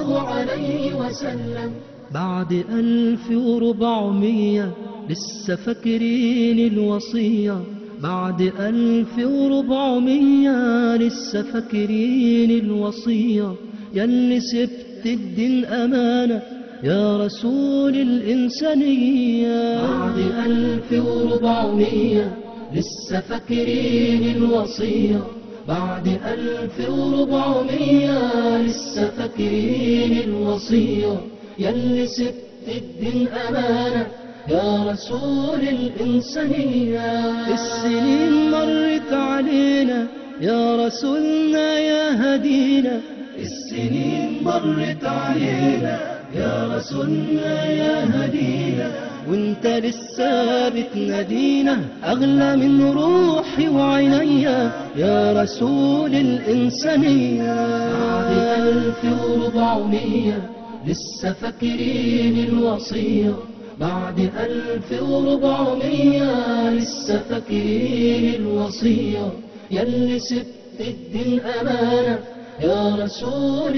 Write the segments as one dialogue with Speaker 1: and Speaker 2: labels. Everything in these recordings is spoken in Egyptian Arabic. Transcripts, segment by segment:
Speaker 1: الله عليه وسلم
Speaker 2: بعد ألف وربعمية لسه فاكرين الوصية بعد ألف وربعمية لسه فاكرين الوصية ياللي سبت الدين أمانة يا رسول الإنسانية بعد ألف وربعمية لسه فاكرين الوصية بعد ألف وربعمية لسه فاكرين الوصية ياللي سبت الدين أمانة يا رسول الإنسانية السنين مرت علينا يا رسولنا يا هدينا السنين مرت علينا يا رسولنا يا هدينا وانت لسه بتنادينا اغلى من روحي وعينيا يا رسول الانسانيه بعد الف وربعمية لسه فاكرين الوصيه بعد ألف وربعمية لسه فاكرين الوصية ياللي سبت الدين أمانة يا رسول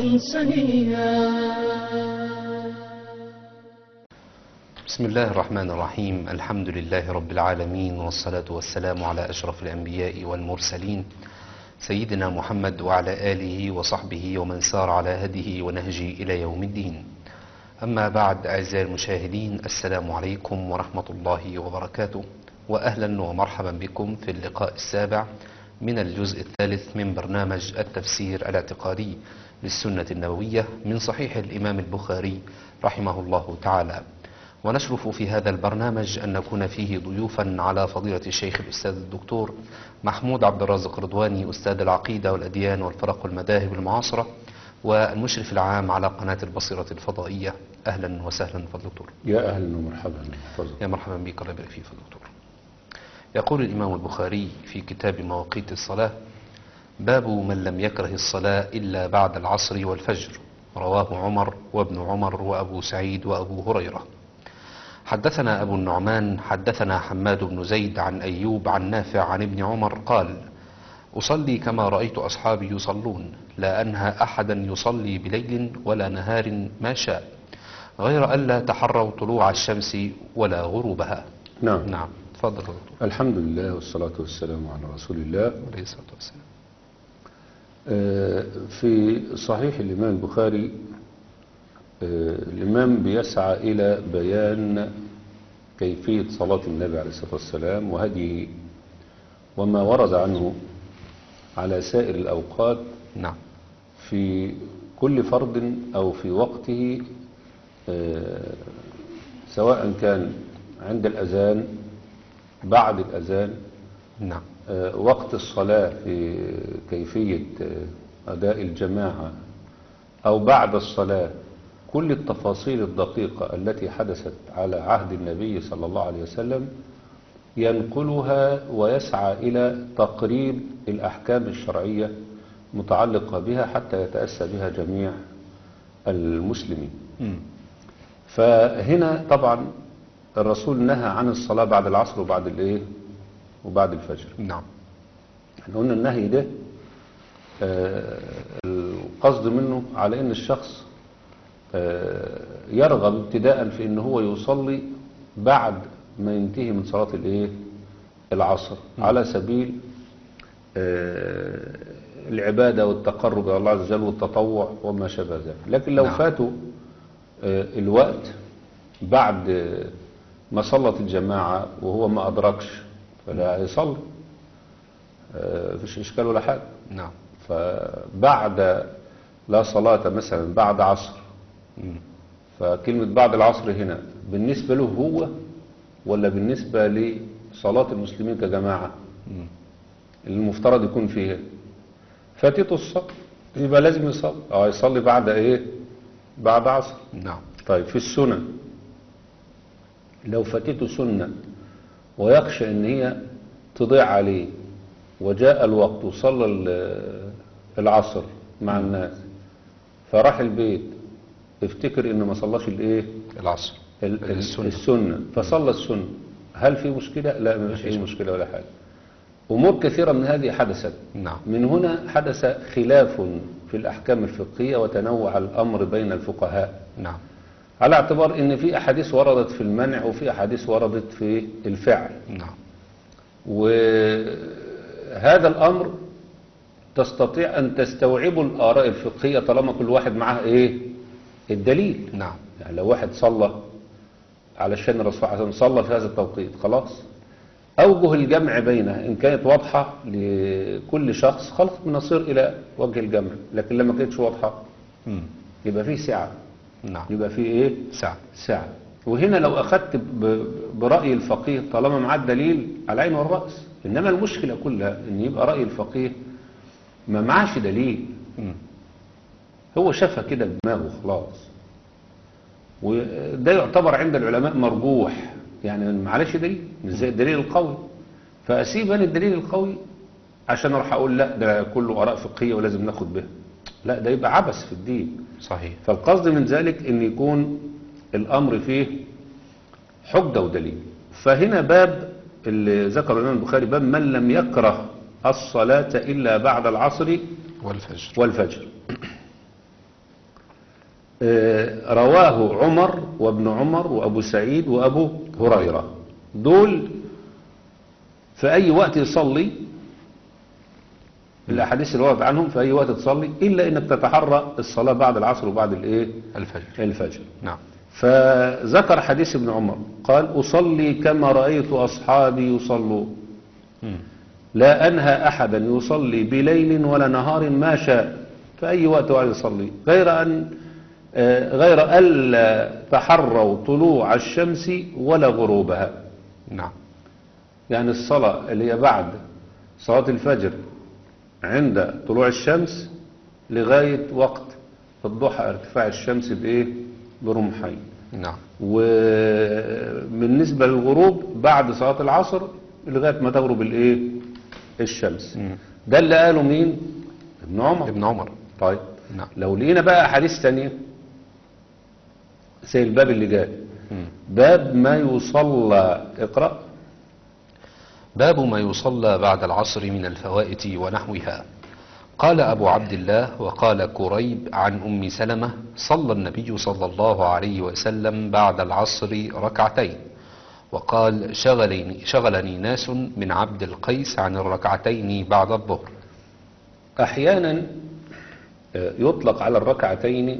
Speaker 2: الإنسانية
Speaker 3: بسم الله الرحمن الرحيم الحمد لله رب العالمين والصلاة والسلام على أشرف الأنبياء والمرسلين سيدنا محمد وعلى آله وصحبه ومن سار على هديه ونهجه إلى يوم الدين أما بعد أعزائي المشاهدين السلام عليكم ورحمة الله وبركاته وأهلا ومرحبا بكم في اللقاء السابع من الجزء الثالث من برنامج التفسير الاعتقادي للسنة النبوية من صحيح الإمام البخاري رحمه الله تعالى ونشرف في هذا البرنامج أن نكون فيه ضيوفا على فضيلة الشيخ الأستاذ الدكتور محمود عبد الرازق رضواني أستاذ العقيدة والأديان والفرق والمذاهب المعاصرة والمشرف العام على قناة البصيرة الفضائية أهلا وسهلا فالدكتور
Speaker 4: يا اهلا ومرحبا تفضل
Speaker 3: يا مرحبا بك الله يبارك فيك فالدكتور يقول الإمام البخاري في كتاب مواقيت الصلاة باب من لم يكره الصلاة إلا بعد العصر والفجر رواه عمر وابن عمر وأبو سعيد وأبو هريرة حدثنا أبو النعمان حدثنا حماد بن زيد عن أيوب عن نافع عن ابن عمر قال أصلي كما رأيت أصحابي يصلون لا أنهى أحدا يصلي بليل ولا نهار ما شاء غير ألا تحروا طلوع الشمس ولا غروبها
Speaker 4: نعم
Speaker 3: نعم تفضل يا دكتور
Speaker 4: الحمد لله والصلاة والسلام على رسول الله
Speaker 3: عليه الصلاة والسلام
Speaker 4: آه، في صحيح الإمام البخاري آه، الإمام بيسعى إلى بيان كيفية صلاة النبي عليه الصلاة والسلام وهديه وما ورد عنه على سائر الأوقات
Speaker 3: نعم
Speaker 4: في كل فرد أو في وقته آه، سواء كان عند الأذان بعد الأذان
Speaker 3: نعم
Speaker 4: آه، وقت الصلاة في كيفية آه، أداء الجماعة أو بعد الصلاة كل التفاصيل الدقيقة التي حدثت على عهد النبي صلى الله عليه وسلم ينقلها ويسعى إلى تقريب الأحكام الشرعية متعلقة بها حتى يتأسى بها جميع المسلمين
Speaker 3: مم.
Speaker 4: فهنا طبعا الرسول نهى عن الصلاة بعد العصر وبعد الايه وبعد الفجر
Speaker 3: نعم
Speaker 4: احنا قلنا النهي ده آه، القصد منه على ان الشخص آه، يرغب ابتداء في ان هو يصلي بعد ما ينتهي من صلاة الايه العصر على سبيل آه، العبادة والتقرب الى الله عز وجل والتطوع وما شابه ذلك لكن لو
Speaker 3: نعم.
Speaker 4: فاتوا آه، الوقت بعد آه، ما صلت الجماعة وهو ما أدركش فلا يصلي آه، مفيش إشكال ولا حاجة
Speaker 3: نعم
Speaker 4: فبعد لا صلاة مثلا بعد عصر
Speaker 3: مم.
Speaker 4: فكلمة بعد العصر هنا بالنسبة له هو ولا بالنسبة لصلاة المسلمين كجماعة
Speaker 3: مم.
Speaker 4: اللي المفترض يكون فيها فاتته الصلاة يبقى لازم يصلي اه يصلي بعد ايه بعد عصر
Speaker 3: نعم
Speaker 4: طيب في السنن لو فاتته سنة ويخشى ان هي تضيع عليه وجاء الوقت وصلى ال- العصر مع الناس فراح البيت افتكر ان ما صلاش الايه
Speaker 3: العصر
Speaker 4: ال- ال-
Speaker 3: السنة.
Speaker 4: السنة فصلى السنة هل في مشكلة لا ما فيش اي مشكلة ولا حاجة أمور كثيرة من هذه حدثت
Speaker 3: نعم
Speaker 4: من هنا حدث خلاف في الأحكام الفقهية وتنوع الأمر بين الفقهاء
Speaker 3: نعم
Speaker 4: على اعتبار ان في احاديث وردت في المنع وفي احاديث وردت في الفعل
Speaker 3: نعم
Speaker 4: وهذا الامر تستطيع ان تستوعبه الاراء الفقهيه طالما كل واحد معاه ايه الدليل
Speaker 3: نعم
Speaker 4: يعني لو واحد صلى علشان الرسول صلى الله عليه وسلم صلى في هذا التوقيت خلاص اوجه الجمع بينها ان كانت واضحه لكل شخص خلاص بنصير الى وجه الجمع لكن لما كانتش واضحه
Speaker 3: مم.
Speaker 4: يبقى فيه سعه
Speaker 3: نعم
Speaker 4: يبقى فيه ايه
Speaker 3: سعد
Speaker 4: ساعة وهنا لو أخذت ب- برأي الفقيه طالما معاه الدليل على العين والرأس إنما المشكلة كلها إن يبقى رأي الفقيه ما معاش دليل
Speaker 3: مم.
Speaker 4: هو شافها كده بدماغه خلاص وده يعتبر عند العلماء مرجوح يعني معلش دليل مش زي الدليل القوي فأسيب أنا الدليل القوي عشان أروح أقول لا ده كله آراء فقهية ولازم ناخد بها لا ده يبقى عبث في الدين
Speaker 3: صحيح
Speaker 4: فالقصد من ذلك ان يكون الامر فيه حجة ودليل فهنا باب اللي ذكر الامام البخاري باب من لم يكره الصلاة الا بعد العصر
Speaker 3: والفجر
Speaker 4: والفجر آه، رواه عمر وابن عمر وابو سعيد وابو هريرة دول في اي وقت يصلي الاحاديث اللي وردت عنهم في اي وقت تصلي الا انك تتحرى الصلاة بعد العصر وبعد الايه
Speaker 3: الفجر
Speaker 4: الفجر
Speaker 3: نعم
Speaker 4: فذكر حديث ابن عمر قال أصلي كما رأيت أصحابي يصلون
Speaker 3: مم.
Speaker 4: لا أنهى أحدا يصلي بليل ولا نهار ما شاء في أي وقت وعلى يصلي غير أن آه، غير ألا تحروا طلوع الشمس ولا غروبها
Speaker 3: نعم
Speaker 4: يعني الصلاة اللي هي بعد صلاة الفجر عند طلوع الشمس لغاية وقت الضحى ارتفاع الشمس بإيه برمحين
Speaker 3: نعم
Speaker 4: وبالنسبة للغروب بعد صلاة العصر لغاية ما تغرب الايه الشمس
Speaker 3: مم.
Speaker 4: ده اللي قاله مين ابن عمر
Speaker 3: ابن عمر
Speaker 4: طيب
Speaker 3: نعم
Speaker 4: لو لقينا بقى احاديث تانية زي الباب اللي جاي
Speaker 3: مم.
Speaker 4: باب ما يصلى اقرأ
Speaker 3: باب ما يصلى بعد العصر من الفوائت ونحوها قال أبو عبد الله وقال كريب عن أم سلمة صلى النبي صلى الله عليه وسلم بعد العصر ركعتين وقال شغلني, شغلني ناس من عبد القيس عن الركعتين بعد الظهر
Speaker 4: احيانا آه، يطلق على الركعتين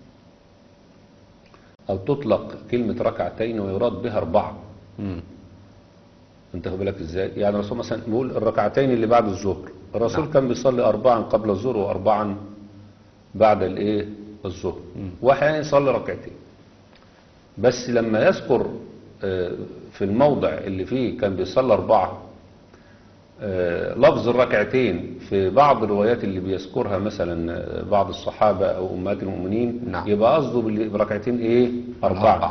Speaker 4: او تطلق كلمة ركعتين ويراد بها اربعة
Speaker 3: مم.
Speaker 4: انت خد بالك ازاي يعني الرسول مثلا بيقول الركعتين اللي بعد الظهر الرسول
Speaker 3: نعم.
Speaker 4: كان بيصلي اربعا قبل الظهر واربعا بعد الايه الظهر
Speaker 3: مم.
Speaker 4: واحيانا يصلي ركعتين بس لما يذكر آه، في الموضع اللي فيه كان بيصلي اربعه آه، لفظ الركعتين في بعض الروايات اللي بيذكرها مثلا آه، بعض الصحابه او امهات المؤمنين
Speaker 3: نعم.
Speaker 4: يبقى قصده بال- بركعتين ايه اربعه
Speaker 3: أربعة.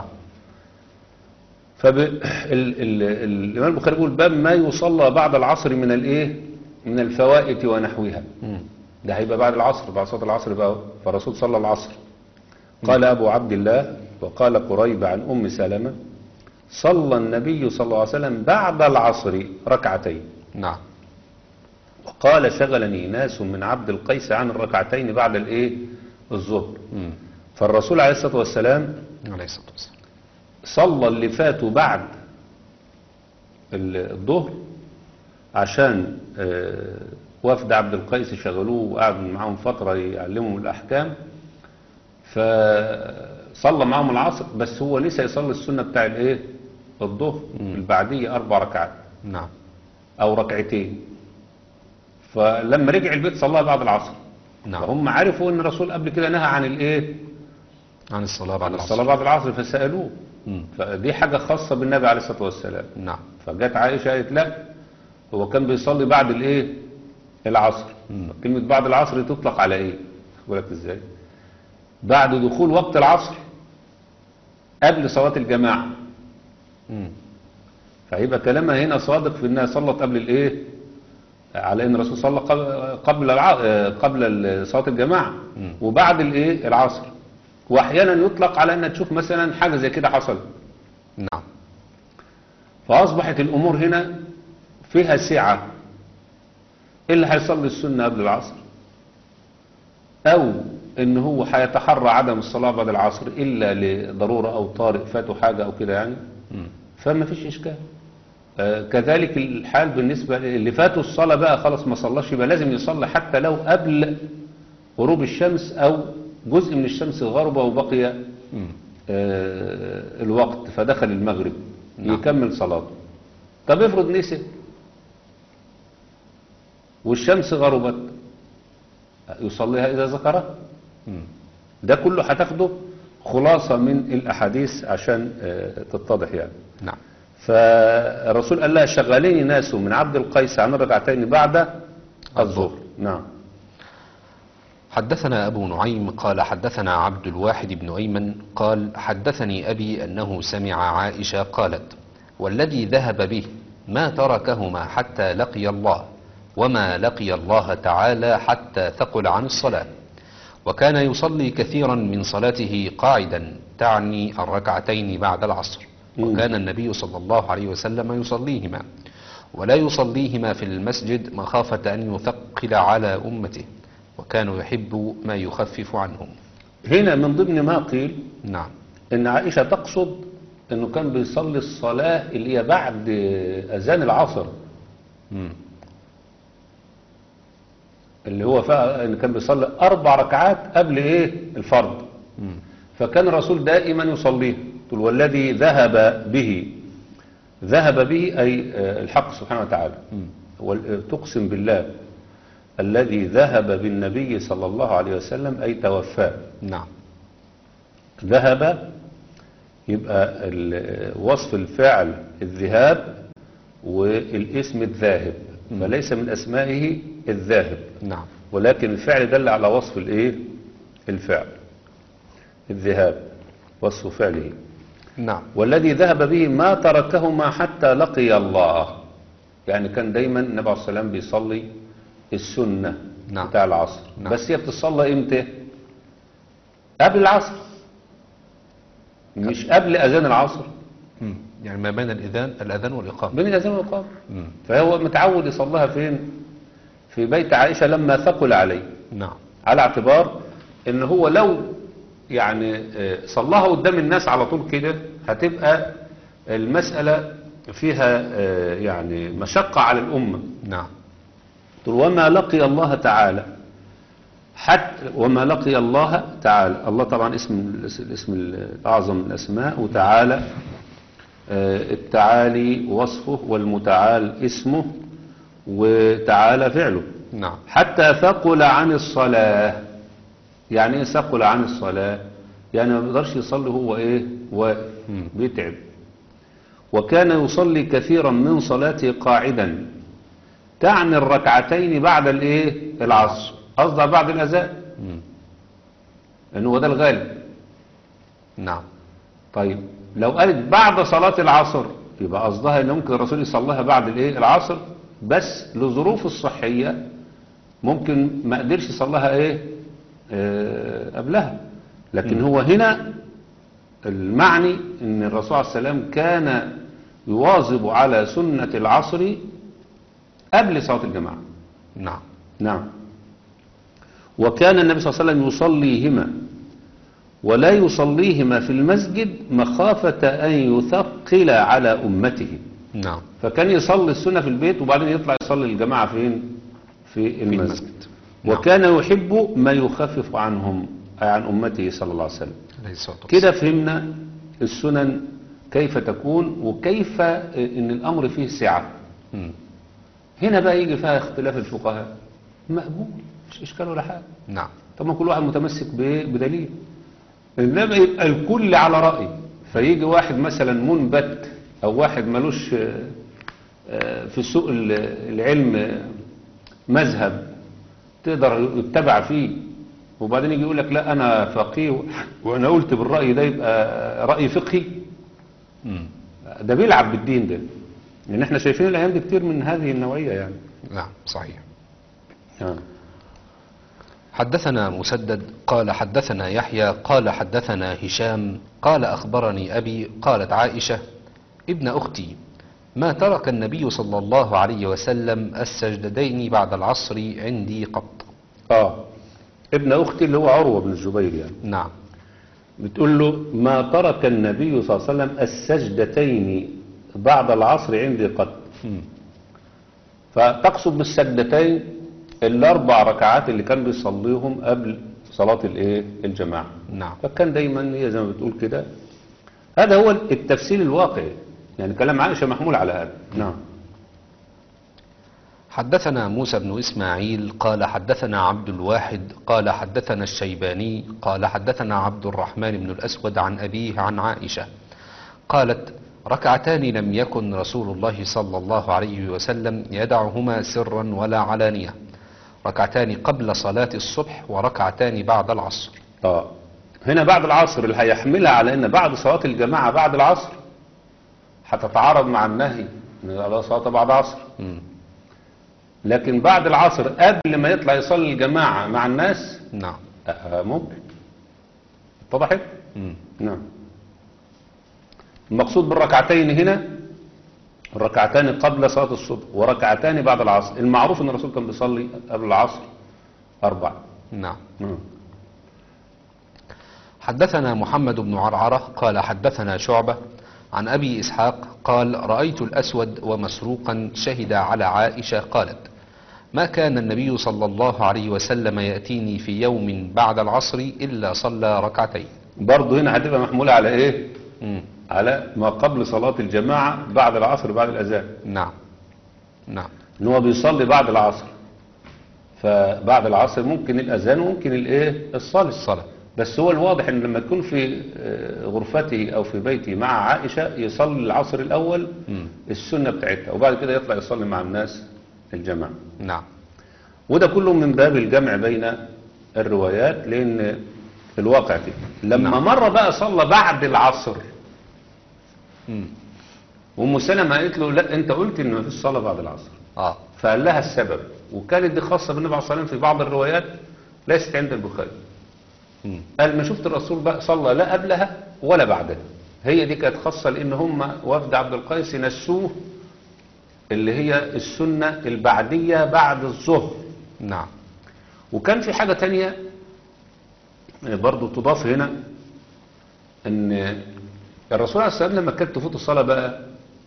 Speaker 4: فالإمام البخاري بيقول باب ما يصلى بعد العصر من الإيه من الفوائت ونحوها
Speaker 3: مم.
Speaker 4: ده هيبقى بعد العصر بعد صلاة العصر بقى فالرسول صلى العصر قال أبو عبد الله وقال قريب عن أم سلمة صلى النبي صلى الله عليه وسلم بعد العصر ركعتين
Speaker 3: نعم
Speaker 4: وقال شغلني ناس من عبد القيس عن الركعتين بعد الإيه الظهر
Speaker 3: مم.
Speaker 4: فالرسول عليه الصلاة والسلام
Speaker 3: عليه الصلاة والسلام
Speaker 4: صلى اللي فاتوا بعد ال- الظهر عشان آه، وفد عبد القيس شغلوه وقعدوا معاهم فترة يعلمهم الأحكام فصلى معاهم العصر بس هو لسه يصلي السنة بتاع الايه الظهر البعدية أربع ركعات
Speaker 3: نعم
Speaker 4: أو ركعتين فلما رجع البيت صلاها بعد العصر
Speaker 3: نعم
Speaker 4: فهم عرفوا ان الرسول قبل كده نهى عن الايه
Speaker 3: عن الصلاة بعد
Speaker 4: عن الصلاة
Speaker 3: العصر
Speaker 4: بعد العصر فسألوه
Speaker 3: مم.
Speaker 4: فدي حاجة خاصة بالنبي عليه الصلاة والسلام
Speaker 3: نعم
Speaker 4: فجت عائشة قالت لا هو كان بيصلي بعد الايه العصر
Speaker 3: مم.
Speaker 4: كلمة بعد العصر تطلق على ايه خد بالك ازاي بعد دخول وقت العصر قبل صلاة الجماعة
Speaker 3: مم.
Speaker 4: فهيبقى كلامها هنا صادق في انها صلت قبل الايه على ان الرسول صلى قبل قبل الع... قبل ال- صلاة الجماعة
Speaker 3: مم.
Speaker 4: وبعد الايه العصر واحيانا يطلق على انها تشوف مثلا حاجة زي كده حصلت
Speaker 3: نعم
Speaker 4: فأصبحت الأمور هنا فيها سعة اللي هيصلي السنة قبل العصر أو إن هو هيتحرى عدم الصلاة بعد العصر إلا لضرورة أو طارئ فاته حاجة أو كده يعني
Speaker 3: مم.
Speaker 4: فما فيش إشكال آه، كذلك الحال بالنسبة اللي فاتوا الصلاة بقى خلاص ما صلاش يبقى لازم يصلي حتى لو قبل غروب الشمس أو جزء من الشمس غرب وبقي
Speaker 3: مم.
Speaker 4: آه، الوقت فدخل المغرب
Speaker 3: نعم.
Speaker 4: يكمل صلاته طب افرض نسي والشمس غربت يصليها إذا ذكرها
Speaker 3: مم.
Speaker 4: ده كله هتاخده خلاصة من الأحاديث عشان آه، تتضح يعني
Speaker 3: نعم
Speaker 4: فالرسول قال لها شغليني ناس من عبد القيس عن الركعتين بعد الظهر نعم
Speaker 3: حدثنا أبو نعيم قال حدثنا عبد الواحد بن أيمن قال حدثني أبي أنه سمع عائشة قالت والذي ذهب به ما تركهما حتى لقي الله وما لقي الله تعالى حتى ثقل عن الصلاة وكان يصلي كثيرا من صلاته قاعدا تعني الركعتين بعد العصر وكان النبي صلى الله عليه وسلم يصليهما ولا يصليهما في المسجد مخافة أن يثقل على أمته وكان يحب ما يخفف عنهم
Speaker 4: هنا من ضمن ما قيل
Speaker 3: نعم
Speaker 4: ان عائشة تقصد انه كان بيصلي الصلاة اللي هي بعد اذان العصر
Speaker 3: مم.
Speaker 4: اللي هو فيها ان كان بيصلي اربع ركعات قبل ايه الفرض
Speaker 3: مم.
Speaker 4: فكان الرسول دائما يصليه تقول والذي ذهب به ذهب به اي آه، الحق سبحانه وتعالى وال- تقسم بالله الذي ذهب بالنبي صلى الله عليه وسلم اي توفاه
Speaker 3: نعم
Speaker 4: ذهب يبقى ال- وصف الفعل الذهاب والاسم الذاهب فليس من اسمائه الذاهب
Speaker 3: نعم
Speaker 4: ولكن الفعل دل على وصف الايه الفعل الذهاب وصف فعله
Speaker 3: نعم
Speaker 4: والذي ذهب به ما تركهما حتى لقي الله يعني كان دايما النبي عليه الصلاه والسلام بيصلي السنه
Speaker 3: نعم.
Speaker 4: بتاع العصر
Speaker 3: نعم.
Speaker 4: بس هي بتصلى امتى قبل العصر مش قبل اذان العصر
Speaker 3: مم. يعني ما بين الإذان الأذان والإقامة
Speaker 4: بين الاذان والإقامة
Speaker 3: مم.
Speaker 4: فهو متعود يصليها فين في بيت عائشه لما ثقل عليه
Speaker 3: نعم
Speaker 4: على اعتبار ان هو لو يعني آه، صلاها قدام الناس على طول كده هتبقى المسألة فيها آه، يعني مشقة على الأمة
Speaker 3: نعم
Speaker 4: قل وما لقي الله تعالى حتى وما لقي الله تعالى الله طبعا اسم الاسم الأعظم من الأسماء وتعالى آه، التعالي وصفه والمتعال اسمه وتعالى فعله
Speaker 3: نعم
Speaker 4: حتى ثقل عن الصلاة يعني ايه ثقل عن الصلاة يعني ما بيقدرش يصلي هو ايه واقف
Speaker 3: مم.
Speaker 4: بيتعب وكان يصلي كثيرا من صلاته قاعدا تعني الركعتين بعد الايه العصر قصدها بعد الاذان
Speaker 3: مم.
Speaker 4: لان هو ده الغالب
Speaker 3: نعم
Speaker 4: طيب لو قالت بعد صلاة العصر يبقى قصدها ان ممكن الرسول يصليها بعد الايه العصر بس لظروف الصحية ممكن ما قدرش يصليها ايه آه قبلها لكن هو هنا المعني ان الرسول عليه السلام كان يواظب على سنة العصر قبل صلاة الجماعة
Speaker 3: نعم
Speaker 4: نعم وكان النبي صلى الله عليه وسلم يصليهما ولا يصليهما في المسجد مخافة أن يثقل على أمته
Speaker 3: نعم
Speaker 4: فكان يصلي السنة في البيت وبعدين يطلع يصلي الجماعة فين في المسجد
Speaker 3: المسجد. نعم.
Speaker 4: وكان يحب ما يخفف عنهم أي عن أمته صلى الله عليه وسلم
Speaker 3: عليه الصلاة والسلام
Speaker 4: كده فهمنا السنن كيف تكون وكيف ان الامر فيه سعة
Speaker 3: مم.
Speaker 4: هنا بقى يجي فيها اختلاف الفقهاء مقبول مش اشكال ولا حاجه
Speaker 3: نعم
Speaker 4: طب ما كل واحد متمسك ب- بدليل انما يبقى الكل على راي فيجي واحد مثلا منبت او واحد ملوش آه، آه، في سوق ال- العلم آه، مذهب تقدر يتبع فيه وبعدين يجي يقول لك لا انا فقيه وانا قلت بالراي ده يبقى راي فقهي
Speaker 3: مم.
Speaker 4: ده بيلعب بالدين ده لان احنا شايفين الايام دي كتير من هذه النوعيه يعني
Speaker 3: نعم صحيح
Speaker 4: آه.
Speaker 3: حدثنا مسدد قال حدثنا يحيى قال حدثنا هشام قال أخبرني أبي قالت عائشة ابن أختي ما ترك النبي صلى الله عليه وسلم السجدتين بعد العصر عندي قط
Speaker 4: اه ابن اختي اللي هو عروة بن الزبير يعني
Speaker 3: نعم
Speaker 4: بتقول له ما ترك النبي صلى الله عليه وسلم السجدتين بعد العصر عندي قط
Speaker 3: مم.
Speaker 4: فتقصد بالسجدتين الاربع ركعات اللي كان بيصليهم قبل صلاة الايه الجماعة
Speaker 3: نعم
Speaker 4: فكان دايما هي زي ما بتقول كده هذا هو التفسير الواقعي يعني كلام عائشة محمول على هذا نعم
Speaker 3: حدثنا موسى بن إسماعيل قال حدثنا عبد الواحد قال حدثنا الشيباني قال حدثنا عبد الرحمن بن الأسود عن أبيه عن عائشة قالت ركعتان لم يكن رسول الله صلى الله عليه وسلم يدعهما سرا ولا علانية ركعتان قبل صلاة الصبح وركعتان بعد العصر
Speaker 4: اه هنا بعد العصر اللي هيحملها على ان بعد صلاة الجماعة بعد العصر هتتعارض مع النهي ان لا صلاة بعد عصر
Speaker 3: مم.
Speaker 4: لكن بعد العصر قبل ما يطلع يصلي الجماعة مع الناس
Speaker 3: نعم
Speaker 4: آه ممكن اتضحت
Speaker 3: مم.
Speaker 4: نعم المقصود بالركعتين هنا الركعتان قبل صلاة الصبح وركعتان بعد العصر المعروف ان الرسول كان بيصلي قبل العصر أربع
Speaker 3: نعم
Speaker 4: نعم.
Speaker 3: حدثنا محمد بن عرعرة قال حدثنا شعبة عن أبي إسحاق قال رأيت الأسود ومسروقا شهد على عائشة قالت ما كان النبي صلى الله عليه وسلم يأتيني في يوم بعد العصر إلا صلى ركعتين
Speaker 4: برضه هنا هتبقى محمولة على ايه
Speaker 3: مم.
Speaker 4: على ما قبل صلاة الجماعة بعد العصر بعد الأذان
Speaker 3: نعم نعم
Speaker 4: ان هو بيصلي بعد العصر فبعد العصر ممكن الأذان وممكن الايه الصلاة
Speaker 3: الصلاة
Speaker 4: بس هو الواضح ان لما يكون في آه، غرفته او في بيته مع عائشة يصلي العصر الاول
Speaker 3: مم.
Speaker 4: السنة بتاعتها وبعد كده يطلع يصلي مع الناس الجماعة
Speaker 3: نعم
Speaker 4: وده كله من باب الجمع بين الروايات لان الواقع كده لما
Speaker 3: نعم.
Speaker 4: مرة بقى صلى بعد العصر
Speaker 3: مم.
Speaker 4: وام سلمة قالت له لا انت قلت ان مفيش صلاة بعد العصر
Speaker 3: آه
Speaker 4: فقال لها السبب وكانت دي خاصة بالنبي عليه الصلاة والسلام في بعض الروايات ليست عند البخاري
Speaker 3: مم.
Speaker 4: قال ما شفت الرسول بقى صلى لا قبلها ولا بعدها هي دي كانت خاصة لان هم وفد عبد القيس نسوه اللي هي السنة البعدية بعد الظهر
Speaker 3: نعم
Speaker 4: وكان في حاجة تانية برضو تضاف هنا ان الرسول عليه الصلاة والسلام لما كانت تفوت الصلاة بقى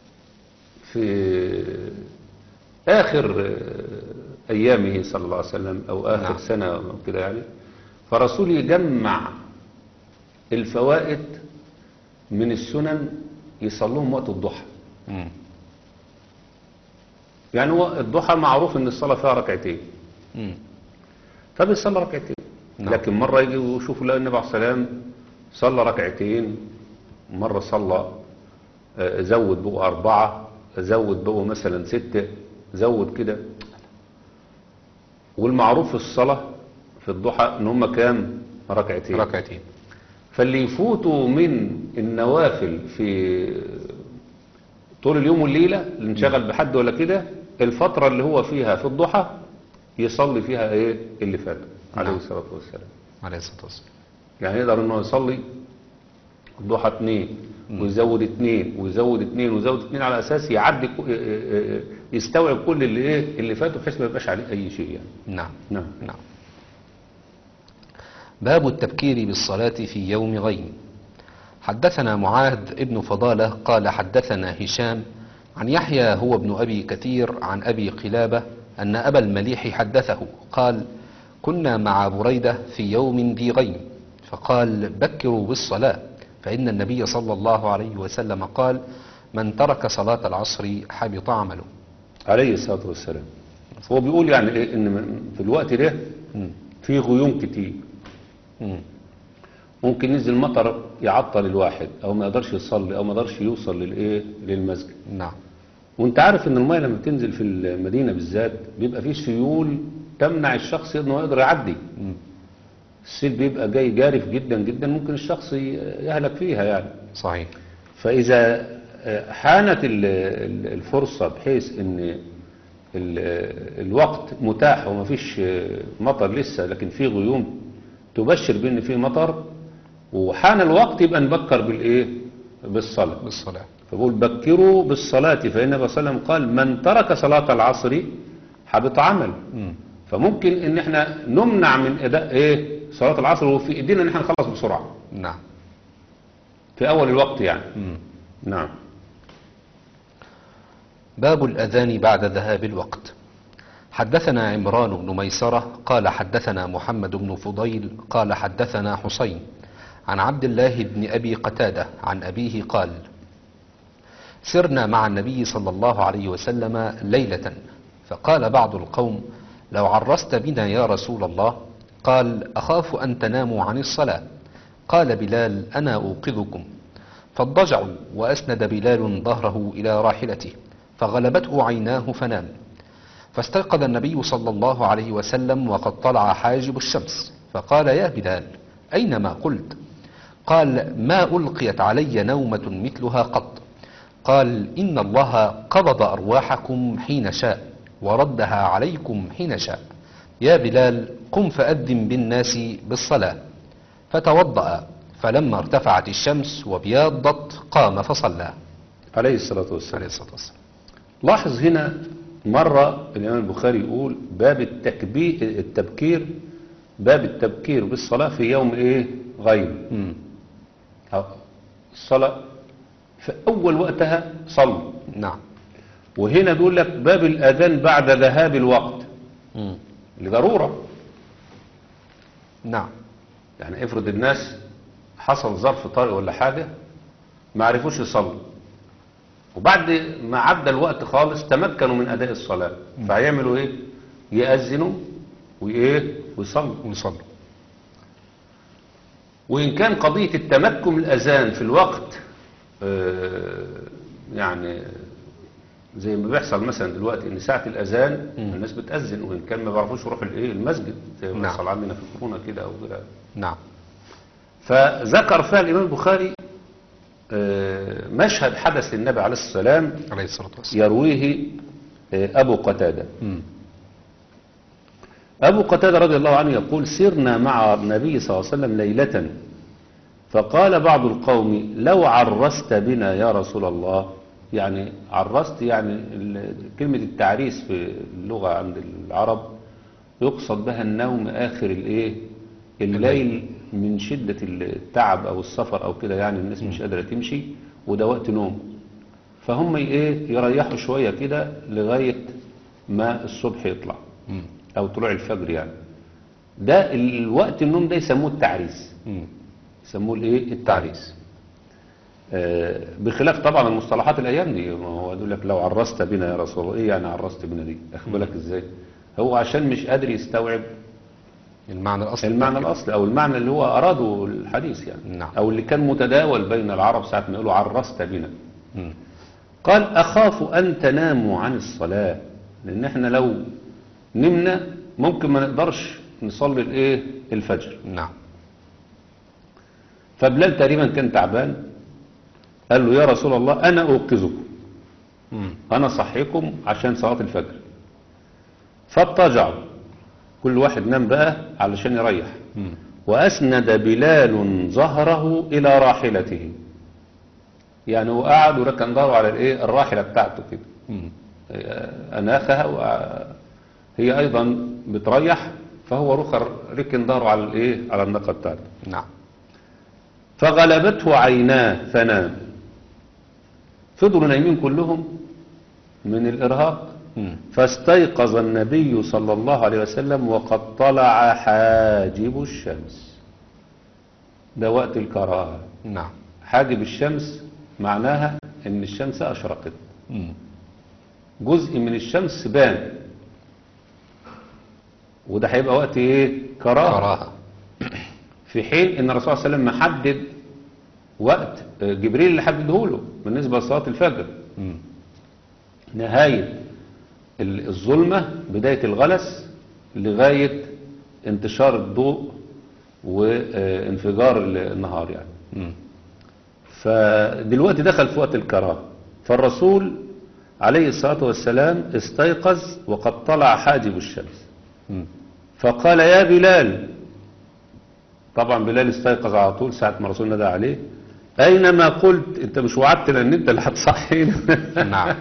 Speaker 4: في آخر أيامه صلى الله عليه وسلم أو آخر
Speaker 3: نعم.
Speaker 4: نعم. سنة أو كده يعني فالرسول يجمع الفوائد من السنن يصلوهم وقت الضحى
Speaker 3: مم.
Speaker 4: يعني هو الضحى معروف ان الصلاة فيها ركعتين
Speaker 3: مم.
Speaker 4: فبيصلي ركعتين
Speaker 3: نعم.
Speaker 4: لكن مرة يجي ويشوفوا لا النبي عليه الصلاة والسلام صلى ركعتين مرة صلى آه، زود بقوا أربعة زود بقوا مثلا ستة زود كده والمعروف في الصلاة في الضحى ان هم كام ركعتين
Speaker 3: ركعتين
Speaker 4: فاللي يفوتوا من النوافل في طول اليوم والليلة اللي انشغل بحد ولا كده الفترة اللي هو فيها في الضحى يصلي فيها ايه اللي فات عليه
Speaker 3: نعم.
Speaker 4: الصلاة والسلام
Speaker 3: عليه الصلاة والسلام
Speaker 4: يعني يقدر انه يصلي الضحى اتنين ويزود اتنين ويزود اتنين ويزود اتنين على اساس يعدي كو- اه- اه- اه- يستوعب كل اللي ايه اللي فاته بحيث ما يبقاش عليه اي شيء يعني
Speaker 3: نعم
Speaker 4: نعم
Speaker 3: نعم باب التبكير بالصلاة في يوم غيم حدثنا معاذ ابن فضالة قال حدثنا هشام عن يحيى هو ابن أبي كثير عن أبي قلابة أن أبا المليح حدثه قال كنا مع بريدة في يوم ذي غيم فقال بكروا بالصلاة فإن النبي صلى الله عليه وسلم قال من ترك صلاة العصر حبط عمله
Speaker 4: عليه الصلاة والسلام هو بيقول يعني ايه ان من- في الوقت ده
Speaker 3: مم.
Speaker 4: في غيوم كتير
Speaker 3: مم.
Speaker 4: ممكن ينزل مطر يعطل الواحد او ما يقدرش يصلي او ما يقدرش يوصل للايه للمسجد
Speaker 3: نعم
Speaker 4: وانت عارف ان الميه لما بتنزل في المدينه بالذات بيبقى فيه سيول تمنع الشخص انه يقدر يعدي
Speaker 3: مم.
Speaker 4: السيل بيبقى جاي جارف جدا جدا ممكن الشخص ي- يهلك فيها يعني
Speaker 3: صحيح
Speaker 4: فاذا آه، حانت ال- ال- الفرصه بحيث ان ال- الوقت متاح ومفيش آه، مطر لسه لكن في غيوم تبشر بان في مطر وحان الوقت يبقى نبكر بالايه بالصلاه
Speaker 3: بالصلاة
Speaker 4: فبقول بكروا بالصلاة فإن النبي صلى الله عليه وسلم قال من ترك صلاة العصر حبط عمل
Speaker 3: مم.
Speaker 4: فممكن ان احنا نمنع من اداء ايه صلاة العصر وفي ايدينا ان احنا نخلص بسرعة
Speaker 3: نعم
Speaker 4: في اول الوقت يعني
Speaker 3: مم.
Speaker 4: نعم
Speaker 3: باب الأذان بعد ذهاب الوقت حدثنا عمران بن ميسرة قال حدثنا محمد بن فضيل قال حدثنا حسين عن عبد الله بن أبي قتادة عن أبيه قال سرنا مع النبي صلى الله عليه وسلم ليلة فقال بعض القوم لو عرست بنا يا رسول الله قال أخاف أن تناموا عن الصلاة قال بلال أنا أوقظكم فاضطجعوا وأسند بلال ظهره إلى راحلته فغلبته عيناه فنام فاستيقظ النبي صلى الله عليه وسلم وقد طلع حاجب الشمس فقال يا بلال أين ما قلت قال ما ألقيت علي نومة مثلها قط قال إن الله قبض أرواحكم حين شاء وردها عليكم حين شاء يا بلال قم فأذن بالناس بالصلاة فتوضأ فلما ارتفعت الشمس وبياضت قام فصلى
Speaker 4: عليه الصلاة والسلام
Speaker 3: عليه الصلاة والسلام
Speaker 4: لاحظ هنا مرة الإمام البخاري يقول باب التكبير التبكير باب التبكير بالصلاة في يوم إيه غيب
Speaker 3: مم.
Speaker 4: أو الصلاة في أول وقتها صلوا
Speaker 3: نعم
Speaker 4: وهنا بيقول لك باب الأذان بعد ذهاب الوقت
Speaker 3: مم.
Speaker 4: لضرورة
Speaker 3: نعم
Speaker 4: يعني افرض الناس حصل ظرف طارئ ولا حاجة ما عرفوش يصلوا وبعد ما عدى الوقت خالص تمكنوا من أداء الصلاة فهيعملوا إيه يأذنوا وإيه ويصلوا
Speaker 3: ويصلوا
Speaker 4: وإن كان قضية التمكن من الأذان في الوقت آه، يعني زي ما بيحصل مثلا دلوقتي ان ساعة الأذان
Speaker 3: مم.
Speaker 4: الناس بتأذن وإن كان ما بيعرفوش يروحوا الإيه المسجد زي ما
Speaker 3: نعم.
Speaker 4: بيحصل عندنا في الكورونا كده أو كده
Speaker 3: نعم
Speaker 4: فذكر فيها الإمام البخاري آه، مشهد حدث للنبي عليه السلام
Speaker 3: عليه الصلاة والسلام
Speaker 4: يرويه آه، أبو قتادة
Speaker 3: مم.
Speaker 4: أبو قتادة رضي الله عنه يقول سرنا مع النبي صلى الله عليه وسلم ليلة فقال بعض القوم لو عرست بنا يا رسول الله يعني عرست يعني ال- كلمة التعريس في اللغة عند العرب يقصد بها النوم آخر الايه الليل من شدة التعب أو السفر أو كده يعني الناس مش قادرة تمشي وده وقت نوم فهم ايه يريحوا شوية كده لغاية ما الصبح يطلع
Speaker 3: مم.
Speaker 4: او طلوع الفجر يعني ده الوقت النوم ده يسموه التعريس
Speaker 3: مم.
Speaker 4: يسموه الايه التعريس آه بخلاف طبعا المصطلحات الايام دي ما هو يقول لك لو عرست بنا يا رسول الله ايه يعني عرست بنا دي اخد بالك ازاي هو عشان مش قادر يستوعب
Speaker 3: المعنى الأصلي
Speaker 4: المعنى
Speaker 3: بتاع
Speaker 4: الاصلي او المعنى اللي هو اراده الحديث يعني
Speaker 3: نعم.
Speaker 4: او اللي كان متداول بين العرب ساعه ما يقولوا عرست بنا
Speaker 3: مم.
Speaker 4: قال أخاف أن تناموا عن الصلاة لأن احنا لو نمنا ممكن ما نقدرش نصلي الايه الفجر
Speaker 3: نعم
Speaker 4: فبلال تقريبا كان تعبان قال له يا رسول الله أنا أوقظكم
Speaker 3: مم.
Speaker 4: أنا صحيكم عشان صلاة الفجر فاضطجعوا كل واحد نام بقى علشان يريح
Speaker 3: مم.
Speaker 4: وأسند بلال ظهره إلى راحلته يعني هو قعد وركن ظهره على الايه الراحلة بتاعته كده
Speaker 3: مم.
Speaker 4: أناخها وهي أيضا بتريح فهو رخر ركن ظهره على الإيه على الناقة بتاعته
Speaker 3: نعم
Speaker 4: فغلبته عيناه فنام فضلوا نايمين كلهم من الإرهاق
Speaker 3: مم.
Speaker 4: فاستيقظ النبي صلى الله عليه وسلم وقد طلع حاجب الشمس ده وقت الكراهة
Speaker 3: نعم
Speaker 4: حاجب الشمس معناها ان الشمس أشرقت
Speaker 3: مم.
Speaker 4: جزء من الشمس بان وده هيبقى وقت ايه كراهه
Speaker 3: كراهة
Speaker 4: في حين ان الرسول صلى الله عليه وسلم محدد وقت آه، جبريل اللي حدده له بالنسبه لصلاه الفجر
Speaker 3: مم.
Speaker 4: نهايه ال- الظلمه بدايه الغلس لغايه انتشار الضوء وانفجار ال- النهار يعني
Speaker 3: مم.
Speaker 4: فدلوقتي دخل في وقت الكراهه فالرسول عليه الصلاه والسلام استيقظ وقد طلع حاجب الشمس
Speaker 3: مم.
Speaker 4: فقال يا بلال طبعا بلال استيقظ على طول ساعة ما الرسول ندى عليه أينما قلت أنت مش وعدتنا أن أنت اللي هتصحينا
Speaker 3: نعم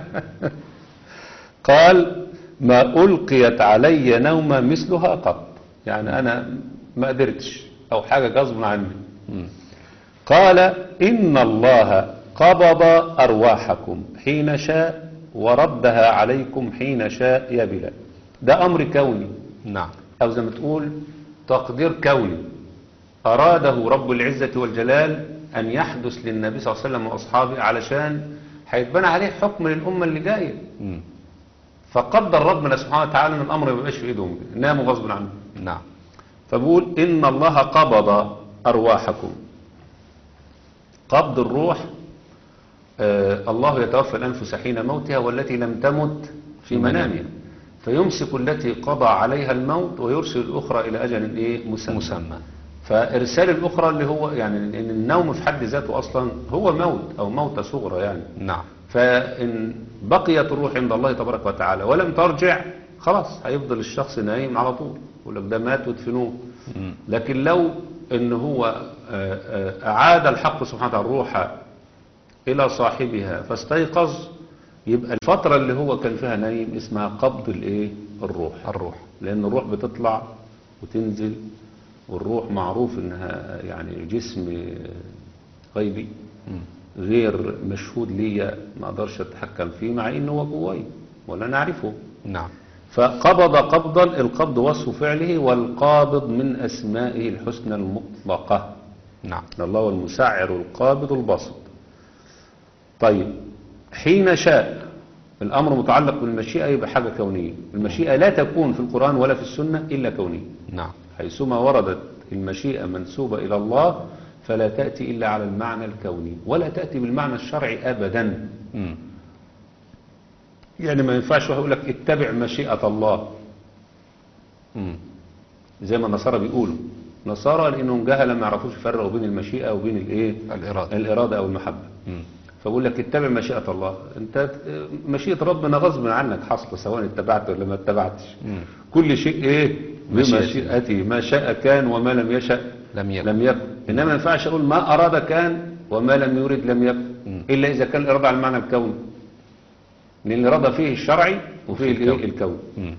Speaker 4: قال ما ألقيت علي نومة مثلها قط يعني أنا ما قدرتش أو حاجة غصب عني
Speaker 3: مم.
Speaker 4: قال إن الله قبض أرواحكم حين شاء وردها عليكم حين شاء يا بلال ده أمر كوني
Speaker 3: نعم
Speaker 4: أو زي ما تقول تقدير كوني أراده رب العزة والجلال أن يحدث للنبي صلى الله عليه وسلم وأصحابه علشان هيتبنى عليه حكم للأمة اللي جاية
Speaker 3: مم.
Speaker 4: فقدر ربنا سبحانه وتعالى أن الأمر ما يبقاش في إيدهم ناموا غصب عنهم
Speaker 3: نعم
Speaker 4: فبقول إن الله قبض أرواحكم قبض الروح آه الله يتوفى الأنفس حين موتها والتي لم تمت في منامها فيمسك التي قضى عليها الموت ويرسل الأخرى إلى أجل إيه مسمى
Speaker 3: مسمى
Speaker 4: فإرسال الأخرى اللي هو يعني إن النوم في حد ذاته أصلا هو موت أو موتة صغرى يعني
Speaker 3: نعم
Speaker 4: فإن بقيت الروح عند الله تبارك وتعالى ولم ترجع خلاص هيفضل الشخص نايم على طول يقول لك ده مات وادفنوه
Speaker 3: مم.
Speaker 4: لكن لو ان هو آه، آه، اعاد الحق سبحانه وتعالى الروح الى صاحبها فاستيقظ يبقى الفترة اللي هو كان فيها نايم اسمها قبض الايه الروح
Speaker 3: الروح
Speaker 4: لان الروح بتطلع وتنزل والروح معروف انها يعني جسم غيبي
Speaker 3: مم.
Speaker 4: غير مشهود ليا ما اقدرش اتحكم فيه مع انه هو جواي ولا نعرفه
Speaker 3: نعم
Speaker 4: فقبض قبضا القبض وصف فعله والقابض من أسمائه الحسنى المطلقة
Speaker 3: نعم
Speaker 4: إن الله هو المسعر القابض الباسط طيب حين شاء الأمر متعلق بالمشيئة يبقى حاجة كونية المشيئة لا تكون في القرآن ولا في السنة إلا كونية
Speaker 3: نعم
Speaker 4: حيثما وردت المشيئة منسوبة إلى الله فلا تأتي إلا على المعنى الكوني ولا تأتي بالمعنى الشرعي أبدا
Speaker 3: مم.
Speaker 4: يعني ما ينفعش واحد يقول لك اتبع مشيئة الله
Speaker 3: مم.
Speaker 4: زي ما النصارى بيقولوا نصارى لانهم جهله ما يعرفوش يفرقوا بين المشيئه وبين الايه
Speaker 3: الإرادة
Speaker 4: الاراده او المحبه
Speaker 3: مم.
Speaker 4: فبقول لك اتبع مشيئه الله انت مشيئه ربنا غصب عنك حاصله سواء اتبعت ولا ما اتبعتش
Speaker 3: مم.
Speaker 4: كل شيء ايه
Speaker 3: مشيئته.
Speaker 4: بمشيئته ما شاء كان وما لم يشأ
Speaker 3: لم يكن
Speaker 4: لم يكن انما ما ينفعش اقول ما اراد كان وما لم يرد لم يكن
Speaker 3: مم.
Speaker 4: الا اذا كان الاراده على المعنى الكوني لان الاراده فيه الشرعي وفيه
Speaker 3: وفيه
Speaker 4: الايه
Speaker 3: الكون.
Speaker 4: الكوني
Speaker 3: مم.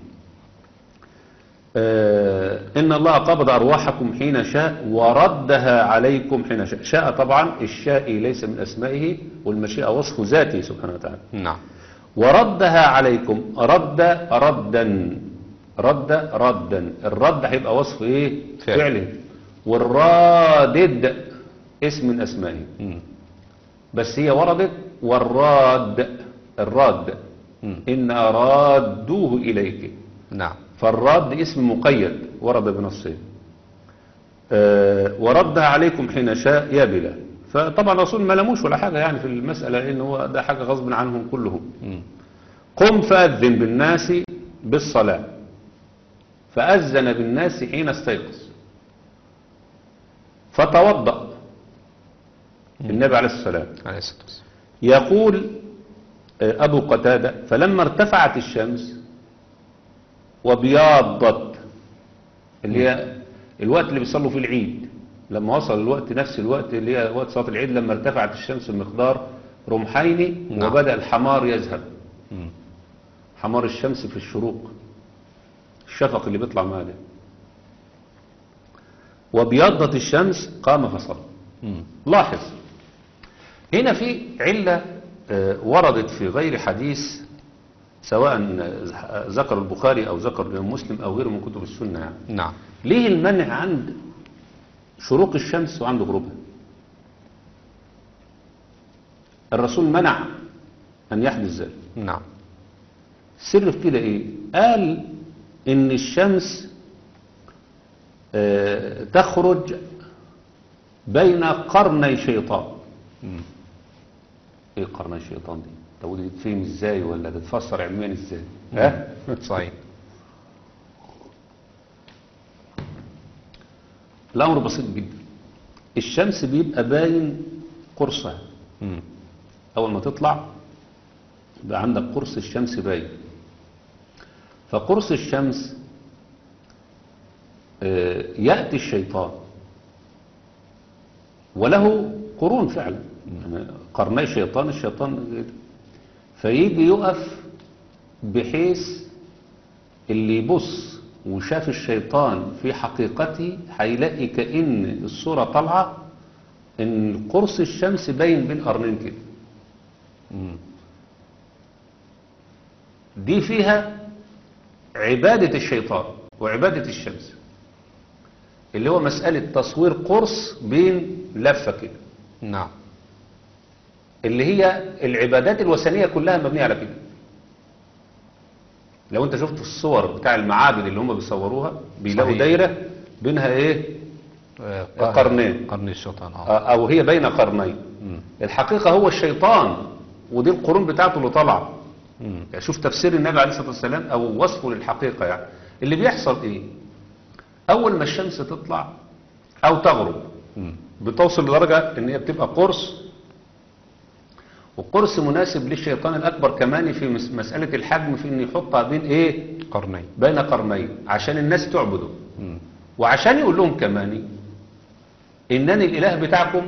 Speaker 4: آه، إن الله قبض أرواحكم حين شاء وردها عليكم حين شاء شاء طبعا الشاء ليس من أسمائه والمشيئة وصف ذاته سبحانه وتعالى
Speaker 3: نعم
Speaker 4: وردها عليكم رد ردا رد ردا الرد هيبقى وصف ايه
Speaker 3: فعل.
Speaker 4: فعله والرادد اسم من أسمائه
Speaker 3: مم.
Speaker 4: بس هي وردت والراد الراد
Speaker 3: مم.
Speaker 4: إن رادوه إليك
Speaker 3: نعم
Speaker 4: فالرد اسم مقيد ورد بنصه آه، وردها عليكم حين شاء يا بلال فطبعا الرسول ما لموش ولا حاجة يعني في المسألة لأن هو ده حاجة غصب عنهم كلهم
Speaker 3: مم.
Speaker 4: قم فأذن بالناس بالصلاة فأذن بالناس حين استيقظ فتوضأ النبي عليه السلام
Speaker 3: عليه الصلاة والسلام
Speaker 4: يقول آه، أبو قتادة فلما ارتفعت الشمس وبياضت اللي هي الوقت اللي بيصلوا فيه العيد لما وصل الوقت نفس الوقت اللي هي وقت صلاة العيد لما ارتفعت الشمس بمقدار رمحين
Speaker 3: نعم.
Speaker 4: وبدأ الحمار يذهب
Speaker 3: مم.
Speaker 4: حمار الشمس في الشروق الشفق اللي بيطلع معاه ده وبيضت الشمس قام فصلى
Speaker 3: مم.
Speaker 4: لاحظ هنا في علة آه، وردت في غير حديث سواء آه، ذكر البخاري أو ذكر الإمام مسلم أو غيره من كتب السنة يعني.
Speaker 3: نعم
Speaker 4: ليه المنع عند شروق الشمس وعند غروبها الرسول منع أن يحدث ذلك
Speaker 3: نعم
Speaker 4: السر في كده ايه قال ان الشمس آه، تخرج بين قرني شيطان
Speaker 3: مم.
Speaker 4: ايه قرني الشيطان دي طب ودي تتفهم ازاي ولا تتفسر علميا ازاي ها
Speaker 3: صحيح
Speaker 4: الامر بسيط جدا الشمس بيبقى باين قرصها
Speaker 3: مم.
Speaker 4: اول ما تطلع يبقى عندك قرص الشمس باين فقرص الشمس آه، يأتي الشيطان وله قرون فعلا يعني قرني شيطان الشيطان فيجي يقف بحيث اللي يبص وشاف الشيطان في حقيقته هيلاقي كأن الصورة طالعة ان قرص الشمس باين بين قرنين كده
Speaker 3: مم.
Speaker 4: دي فيها عبادة الشيطان وعبادة الشمس اللي هو مسألة تصوير قرص بين لفة كده
Speaker 3: نعم
Speaker 4: اللي هي العبادات الوثنية كلها مبنية على كده لو انت شفت الصور بتاع المعابد اللي هم بيصوروها بيلاقوا
Speaker 3: صحيح.
Speaker 4: دايرة بينها ايه
Speaker 3: آه،
Speaker 4: قرنين.
Speaker 3: قرن الشيطان اه
Speaker 4: او هي بين قرنين
Speaker 3: مم.
Speaker 4: الحقيقة هو الشيطان ودي القرون بتاعته اللي طالعه
Speaker 3: مم.
Speaker 4: يعني شوف تفسير النبي عليه الصلاة والسلام او وصفه للحقيقة يعني اللي بيحصل ايه اول ما الشمس تطلع او تغرب
Speaker 3: مم.
Speaker 4: بتوصل لدرجة ان هي بتبقى قرص وقرص مناسب للشيطان الاكبر كمان في مس- مسألة الحجم في ان يحطها بين ايه
Speaker 3: قرنين
Speaker 4: بين قرنين عشان الناس تعبده
Speaker 3: مم.
Speaker 4: وعشان يقول لهم كمان انني الاله بتاعكم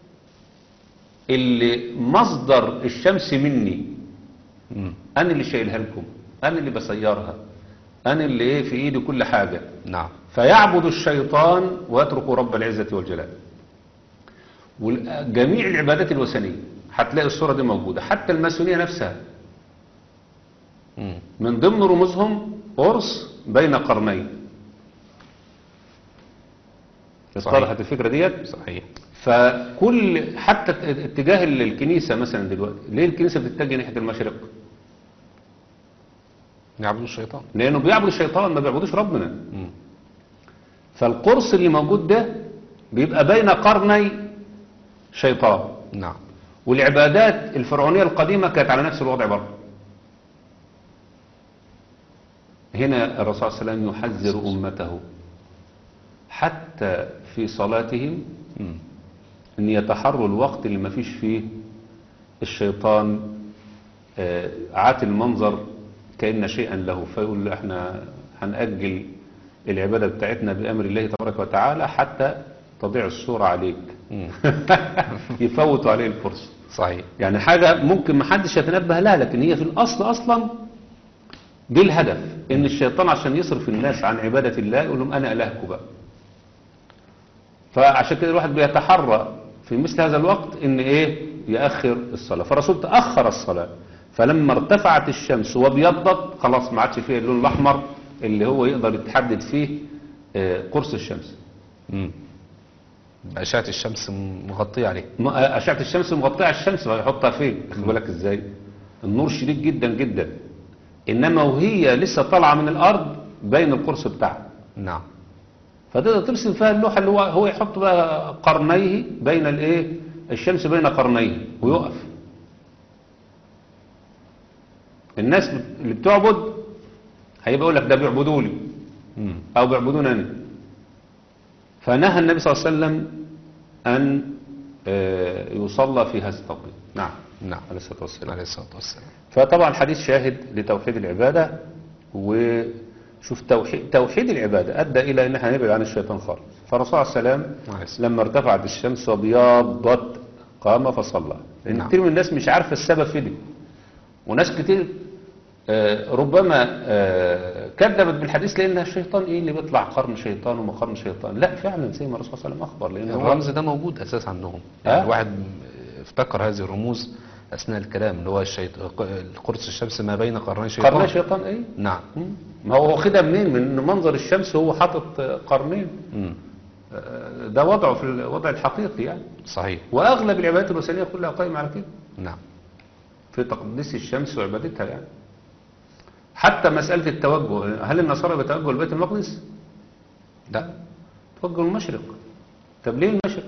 Speaker 4: اللي مصدر الشمس مني
Speaker 3: مم.
Speaker 4: انا اللي شايلها لكم انا اللي بسيرها انا اللي ايه في ايدي كل حاجة
Speaker 3: نعم
Speaker 4: فيعبد الشيطان ويترك رب العزة والجلال وجميع العبادات الوثنية هتلاقي الصورة دي موجودة حتى الماسونية نفسها
Speaker 3: مم.
Speaker 4: من ضمن رموزهم قرص بين قرنين
Speaker 3: صحيح.
Speaker 4: اتضحت الفكرة ديت
Speaker 3: صحيح
Speaker 4: فكل حتى اتجاه الكنيسة مثلا دلوقتي ليه الكنيسة بتتجه ناحية المشرق
Speaker 3: يعبدوا الشيطان
Speaker 4: لانه بيعبد الشيطان ما بيعبدوش ربنا
Speaker 3: مم.
Speaker 4: فالقرص اللي موجود ده بيبقى بين قرني شيطان
Speaker 3: نعم
Speaker 4: والعبادات الفرعونية القديمة كانت على نفس الوضع برضه هنا الرسول صلى الله عليه وسلم يحذر أمته حتى في صلاتهم
Speaker 3: مم.
Speaker 4: أن يتحروا الوقت اللي ما فيش فيه الشيطان آه، عات المنظر كأن شيئا له فيقول له احنا هنأجل العبادة بتاعتنا بأمر الله تبارك وتعالى حتى تضيع الصورة عليك
Speaker 3: مم.
Speaker 4: يفوتوا عليه الفرصة
Speaker 3: صحيح
Speaker 4: يعني حاجة ممكن ما حدش يتنبه لها لكن هي في الأصل أصلا دي الهدف إن الشيطان عشان يصرف الناس عن عبادة الله يقول لهم أنا إلهكم بقى فعشان كده الواحد بيتحرى في مثل هذا الوقت إن إيه يأخر الصلاة فالرسول تأخر الصلاة فلما ارتفعت الشمس وابيضت خلاص ما عادش فيه اللون الأحمر اللي هو يقدر يتحدد فيه آه، قرص الشمس
Speaker 3: مم. أشعة الشمس مغطية عليه
Speaker 4: م- أشعة الشمس مغطية الشمس هيحطها فين خد بالك ازاي النور شديد جدا جدا انما وهي لسه طالعة من الارض باين القرص بتاعها
Speaker 3: نعم
Speaker 4: فتقدر ترسم فيها اللوحة اللي هو هو يحط بقى قرنيه بين الايه الشمس بين قرنيه ويقف الناس اللي بتعبد هيبقى يقول لك ده بيعبدوا لي
Speaker 3: مم.
Speaker 4: او بيعبدون انا فنهى النبي صلى الله عليه وسلم ان آه، يصلى في هذا التوقيت نعم
Speaker 3: نعم
Speaker 4: عليه الصلاة والسلام
Speaker 3: عليه الصلاة والسلام
Speaker 4: فطبعا الحديث شاهد لتوحيد العبادة وشوف توحيد, توحيد العبادة أدى إلى أن احنا نبعد عن الشيطان خالص فالرسول عليه السلام
Speaker 3: عليه السلام.
Speaker 4: لما ارتفعت الشمس وبيضت قام فصلى لأن
Speaker 3: نعم.
Speaker 4: كتير من الناس مش عارفة السبب في دي وناس كتير آه، ربما آه، كذبت بالحديث لأن الشيطان إيه اللي بيطلع قرن شيطان وما قرن شيطان لا فعلا زي ما الرسول صلى الله عليه وسلم أخبر لأن هو
Speaker 3: الرمز ده موجود أساس عندهم
Speaker 4: آه.
Speaker 3: يعني الواحد افتكر هذه الرموز أثناء الكلام اللي هو الشيط... قرص الشمس ما بين قرني شيطان
Speaker 4: قرن شيطان إيه
Speaker 3: نعم
Speaker 4: مم. ما هو واخدها منين من إن منظر الشمس هو حاطط آه، قرنين
Speaker 3: مم.
Speaker 4: آه، ده وضعه في الوضع الحقيقي يعني
Speaker 3: صحيح
Speaker 4: واغلب العبادات الوثنيه كلها قائمه على كده
Speaker 3: نعم
Speaker 4: في تقديس الشمس وعبادتها يعني حتى مساله التوجه هل النصارى بيتوجهوا لبيت المقدس
Speaker 3: لا
Speaker 4: توجهوا المشرق طب ليه المشرق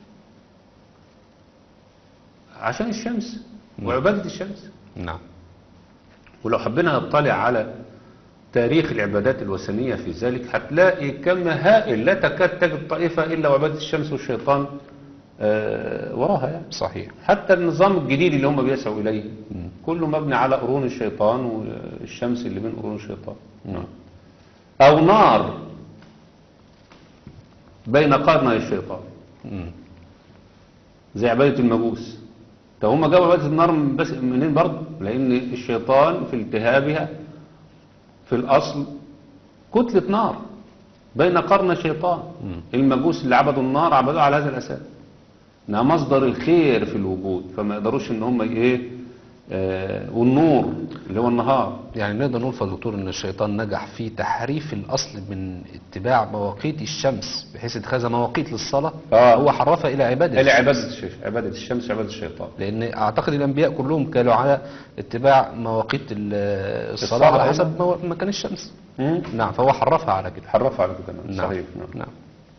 Speaker 4: عشان الشمس وعباده الشمس
Speaker 3: نعم
Speaker 4: ولو حبينا نطلع على تاريخ العبادات الوثنية في ذلك هتلاقي كم هائل لا تكاد تجد طائفة إلا وعبادة الشمس والشيطان آه، وراها يعني
Speaker 3: صحيح
Speaker 4: حتى النظام الجديد اللي هم بيسعوا إليه كله مبني على قرون الشيطان والشمس اللي بين قرون الشيطان
Speaker 3: نعم.
Speaker 4: أو نار بين قرني الشيطان
Speaker 3: مم.
Speaker 4: زي عبادة المجوس طب هم جابوا عبادة النار من بس منين برضه لأن الشيطان في التهابها في الأصل كتلة نار بين قرن شيطان المجوس اللي عبدوا النار عبدوها على هذا الأساس انها مصدر الخير في الوجود فما يقدروش ان هم ايه آه والنور اللي هو النهار
Speaker 3: يعني نقدر نقول يا دكتور ان الشيطان نجح في تحريف الاصل من اتباع مواقيت الشمس بحيث اتخاذ مواقيت للصلاه
Speaker 4: آه.
Speaker 3: هو حرفها الى عباده
Speaker 4: الى
Speaker 3: الشمس.
Speaker 4: عبادة الشمس عبادة الشمس عبادة الشيطان
Speaker 3: لان اعتقد الانبياء كلهم كانوا على اتباع مواقيت ال- الصلاه
Speaker 4: الصلاة،
Speaker 3: على
Speaker 4: أيوة.
Speaker 3: حسب مو- مكان الشمس
Speaker 4: مم.
Speaker 3: نعم فهو حرفها على كده
Speaker 4: حرفها على كده نعم.
Speaker 3: نعم.
Speaker 4: صحيح نعم.
Speaker 3: نعم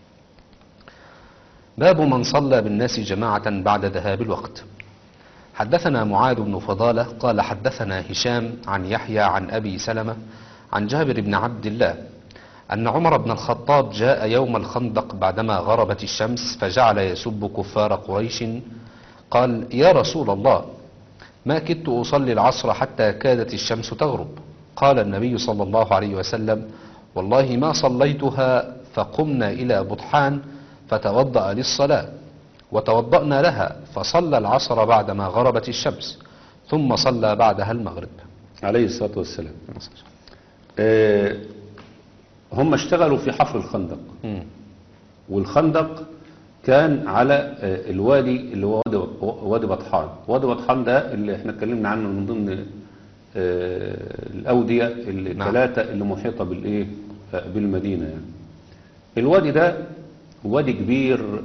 Speaker 3: باب من صلى بالناس جماعة بعد ذهاب الوقت حدثنا معاذ بن فضالة قال حدثنا هشام عن يحيى عن أبي سلمة عن جابر بن عبد الله أن عمر بن الخطاب جاء يوم الخندق بعدما غربت الشمس فجعل يسب كفار قريش قال يا رسول الله ما كدت أصلي العصر حتى كادت الشمس تغرب قال النبي صلى الله عليه وسلم والله ما صليتها فقمنا إلى بطحان فتوضأ للصلاة وتوضأنا لها فصلى العصر بعدما غربت الشمس ثم صلى بعدها المغرب
Speaker 4: عليه الصلاة والسلام آه هم اشتغلوا في حفر الخندق
Speaker 3: مم.
Speaker 4: والخندق كان على آه، الوادي اللي هو وادي, وادي بطحان وادي بطحان ده اللي احنا اتكلمنا عنه من ضمن آه، الأودية الثلاثة اللي محيطة بالإيه آه، بالمدينة يعني الوادي ده وادي كبير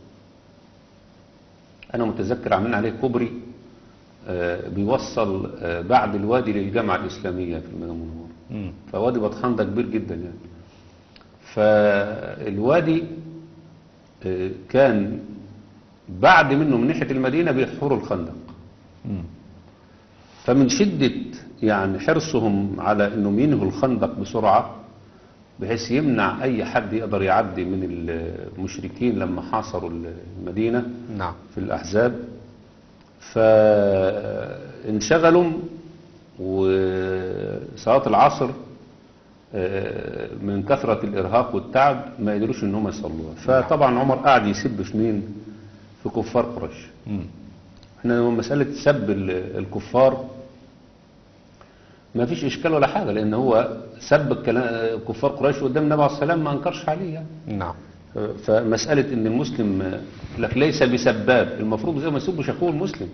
Speaker 4: أنا متذكر عاملين عليه كوبري آه، بيوصل آه، بعد الوادي للجامعة الإسلامية في المدينة المنورة
Speaker 3: مم.
Speaker 4: فوادي بطحان ده كبير جدا يعني فالوادي آه، كان بعد منه من ناحية المدينة بيحفروا الخندق
Speaker 3: مم.
Speaker 4: فمن شدة يعني حرصهم على انهم ينهوا الخندق بسرعة بحيث يمنع اي حد يقدر يعدي من المشركين لما حاصروا المدينة
Speaker 3: نعم
Speaker 4: في الأحزاب فانشغلوا وصلاة العصر آه، من كثرة الإرهاق والتعب ما يقدروش إن هم يصلوها فطبعا عمر قاعد يسب في مين في كفار قريش
Speaker 3: مم.
Speaker 4: احنا لما مسألة سب ال- الكفار ما فيش إشكال ولا حاجة لأن هو سب الكلا- كفار قريش قدام النبي عليه السلام ما أنكرش عليه يعني
Speaker 3: نعم
Speaker 4: فمسألة ان المسلم لك ليس بسباب المفروض زي ما يسبش اخوه المسلم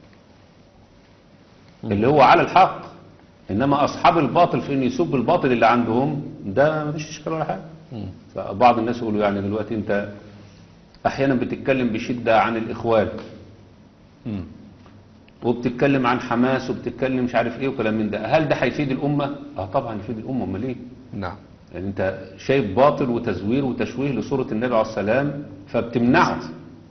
Speaker 4: اللي هو على الحق انما اصحاب الباطل في ان يسب الباطل اللي عندهم ده ما فيش اشكال ولا حاجه
Speaker 3: مم.
Speaker 4: فبعض الناس يقولوا يعني دلوقتي انت احيانا بتتكلم بشده عن الاخوان
Speaker 3: مم.
Speaker 4: وبتتكلم عن حماس وبتتكلم مش عارف ايه وكلام من ده هل ده هيفيد الامه اه طبعا يفيد الامه امال ايه
Speaker 3: نعم
Speaker 4: يعني انت شايف باطل وتزوير وتشويه لصورة النبي عليه السلام فبتمنعه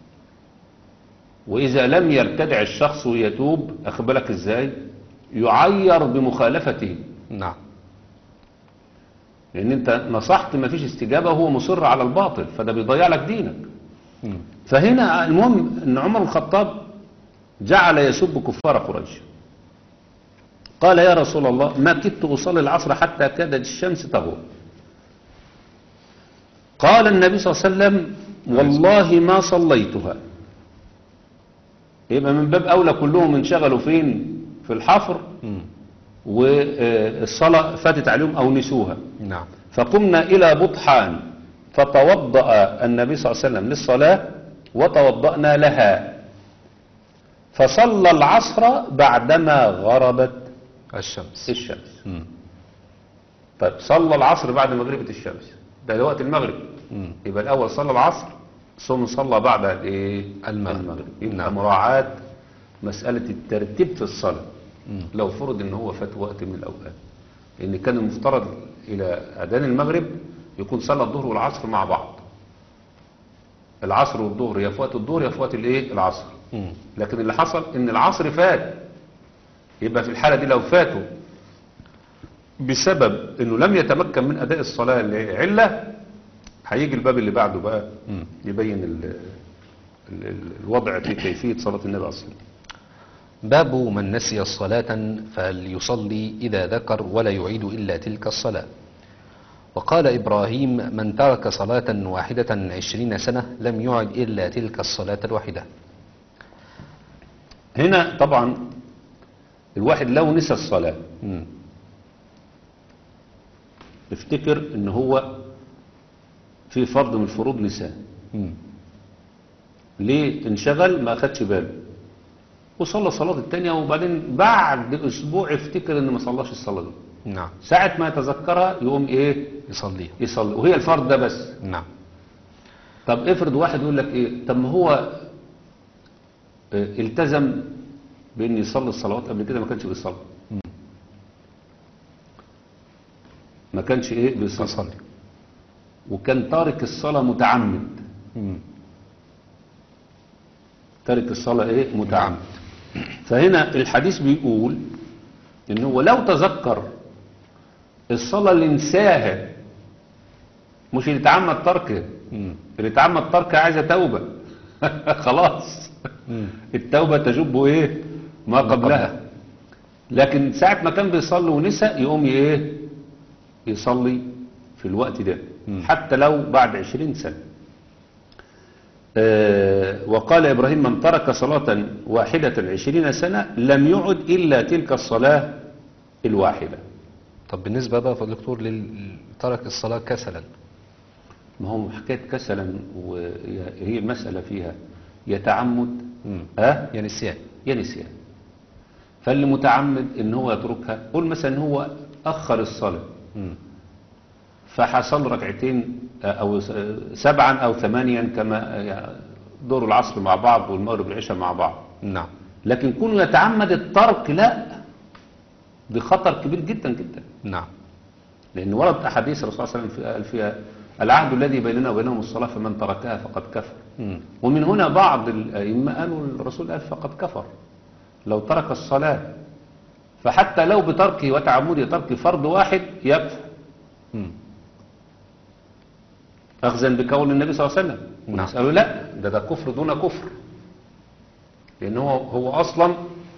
Speaker 4: واذا لم يرتدع الشخص ويتوب اخد بالك ازاي يعير بمخالفته
Speaker 3: نعم
Speaker 4: لان انت نصحت ما فيش استجابة وهو مصر على الباطل فده بيضيع لك دينك
Speaker 3: مم.
Speaker 4: فهنا المهم ان عمر الخطاب جعل يسب كفار قريش قال يا رسول الله ما كدت أصلي العصر حتى كادت الشمس تغرب قال النبي صلى الله عليه وسلم والله ما صليتها يبقى من باب أولى كلهم انشغلوا فين في الحفر
Speaker 3: مم.
Speaker 4: والصلاة فاتت عليهم أو نسوها
Speaker 3: نعم
Speaker 4: فقمنا إلى بطحان فتوضأ النبي صلى الله عليه وسلم للصلاة وتوضأنا لها فصلى العصر بعدما غربت
Speaker 3: الشمس
Speaker 4: الشمس
Speaker 3: مم.
Speaker 4: طيب صلى العصر بعد ما غربت الشمس ده وقت المغرب
Speaker 3: مم.
Speaker 4: يبقى الأول صلى العصر ثم صلى بعد الايه
Speaker 3: المغرب.
Speaker 4: يبقى
Speaker 3: نعم.
Speaker 4: مراعاة مسألة الترتيب في الصلاة
Speaker 3: مم.
Speaker 4: لو فرض ان هو فات وقت من الأوقات لأن كان المفترض إلى أذان المغرب يكون صلى الظهر والعصر مع بعض العصر والظهر يا في وقت الظهر يا في وقت الايه العصر
Speaker 3: مم.
Speaker 4: لكن اللي حصل ان العصر فات يبقى في الحالة دي لو فاتوا بسبب انه لم يتمكن من اداء الصلاة لعلة هيجي الباب اللي بعده بقى
Speaker 3: مم.
Speaker 4: يبين ال ال ال الوضع في كيفية صلاة النبي عليه الصلاة والسلام
Speaker 3: باب من نسي الصلاة فليصلي إذا ذكر ولا يعيد إلا تلك الصلاة وقال إبراهيم من ترك صلاة واحدة عشرين سنة لم يعد إلا تلك الصلاة الواحدة
Speaker 4: هنا طبعا الواحد لو نسى الصلاة
Speaker 3: مم.
Speaker 4: افتكر ان هو في فرض من الفروض نساه
Speaker 3: مم.
Speaker 4: ليه انشغل ما اخدش باله وصلى الصلاة التانية وبعدين بعد اسبوع افتكر ان ما صلاش الصلاة دي
Speaker 3: نعم
Speaker 4: ساعة ما يتذكرها يقوم ايه
Speaker 3: يصليها
Speaker 4: يصلي وهي الفرض ده بس
Speaker 3: نعم
Speaker 4: طب افرض واحد يقول لك ايه طب ما هو اه، التزم بان يصلي الصلوات قبل كده ما كانش بيصلي ما كانش ايه بيصلي
Speaker 3: يصلي
Speaker 4: وكان تارك الصلاة متعمد
Speaker 3: مم.
Speaker 4: تارك الصلاة ايه متعمد فهنا الحديث بيقول ان هو لو تذكر الصلاة اللي نساها مش اللي تعمد تركها
Speaker 3: مم.
Speaker 4: اللي تعمد تركها عايزة توبة خلاص
Speaker 3: مم.
Speaker 4: التوبة تجب ايه ما قبلها لكن ساعة ما كان بيصلي ونسى يقوم ايه يصلي في الوقت ده
Speaker 3: مم.
Speaker 4: حتى لو بعد عشرين سنة آه وقال إبراهيم من ترك صلاة واحدة عشرين سنة لم يعد إلا تلك الصلاة الواحدة
Speaker 3: طب بالنسبة بقى فضل دكتور لل- ترك الصلاة كسلا
Speaker 4: ما هو حكاية كسلا وهي المسألة فيها يتعمد
Speaker 3: مم.
Speaker 4: أه
Speaker 3: يعني نسيان
Speaker 4: يا نسيان فاللي متعمد ان هو يتركها قول مثلا إن هو اخر الصلاة
Speaker 3: مم.
Speaker 4: فحصل ركعتين او سبعا او ثمانيا كما يعني دور العصر مع بعض والمغرب والعشاء مع بعض
Speaker 3: نعم
Speaker 4: لكن كونه يتعمد الترك لا دي خطر كبير جدا جدا
Speaker 3: نعم
Speaker 4: لان ورد احاديث الرسول صلى الله عليه وسلم فيها- قال فيها العهد الذي بيننا وبينهم الصلاة فمن تركها فقد كفر
Speaker 3: مم.
Speaker 4: ومن هنا بعض الأئمة قالوا الرسول قال فقد كفر لو ترك الصلاة فحتى لو بتركه وتعمده ترك فرض واحد يكفر
Speaker 3: مم.
Speaker 4: أخذا بقول النبي صلى الله عليه وسلم
Speaker 3: نعم.
Speaker 4: والناس قالوا لا ده ده كفر دون كفر لأن هو, هو أصلا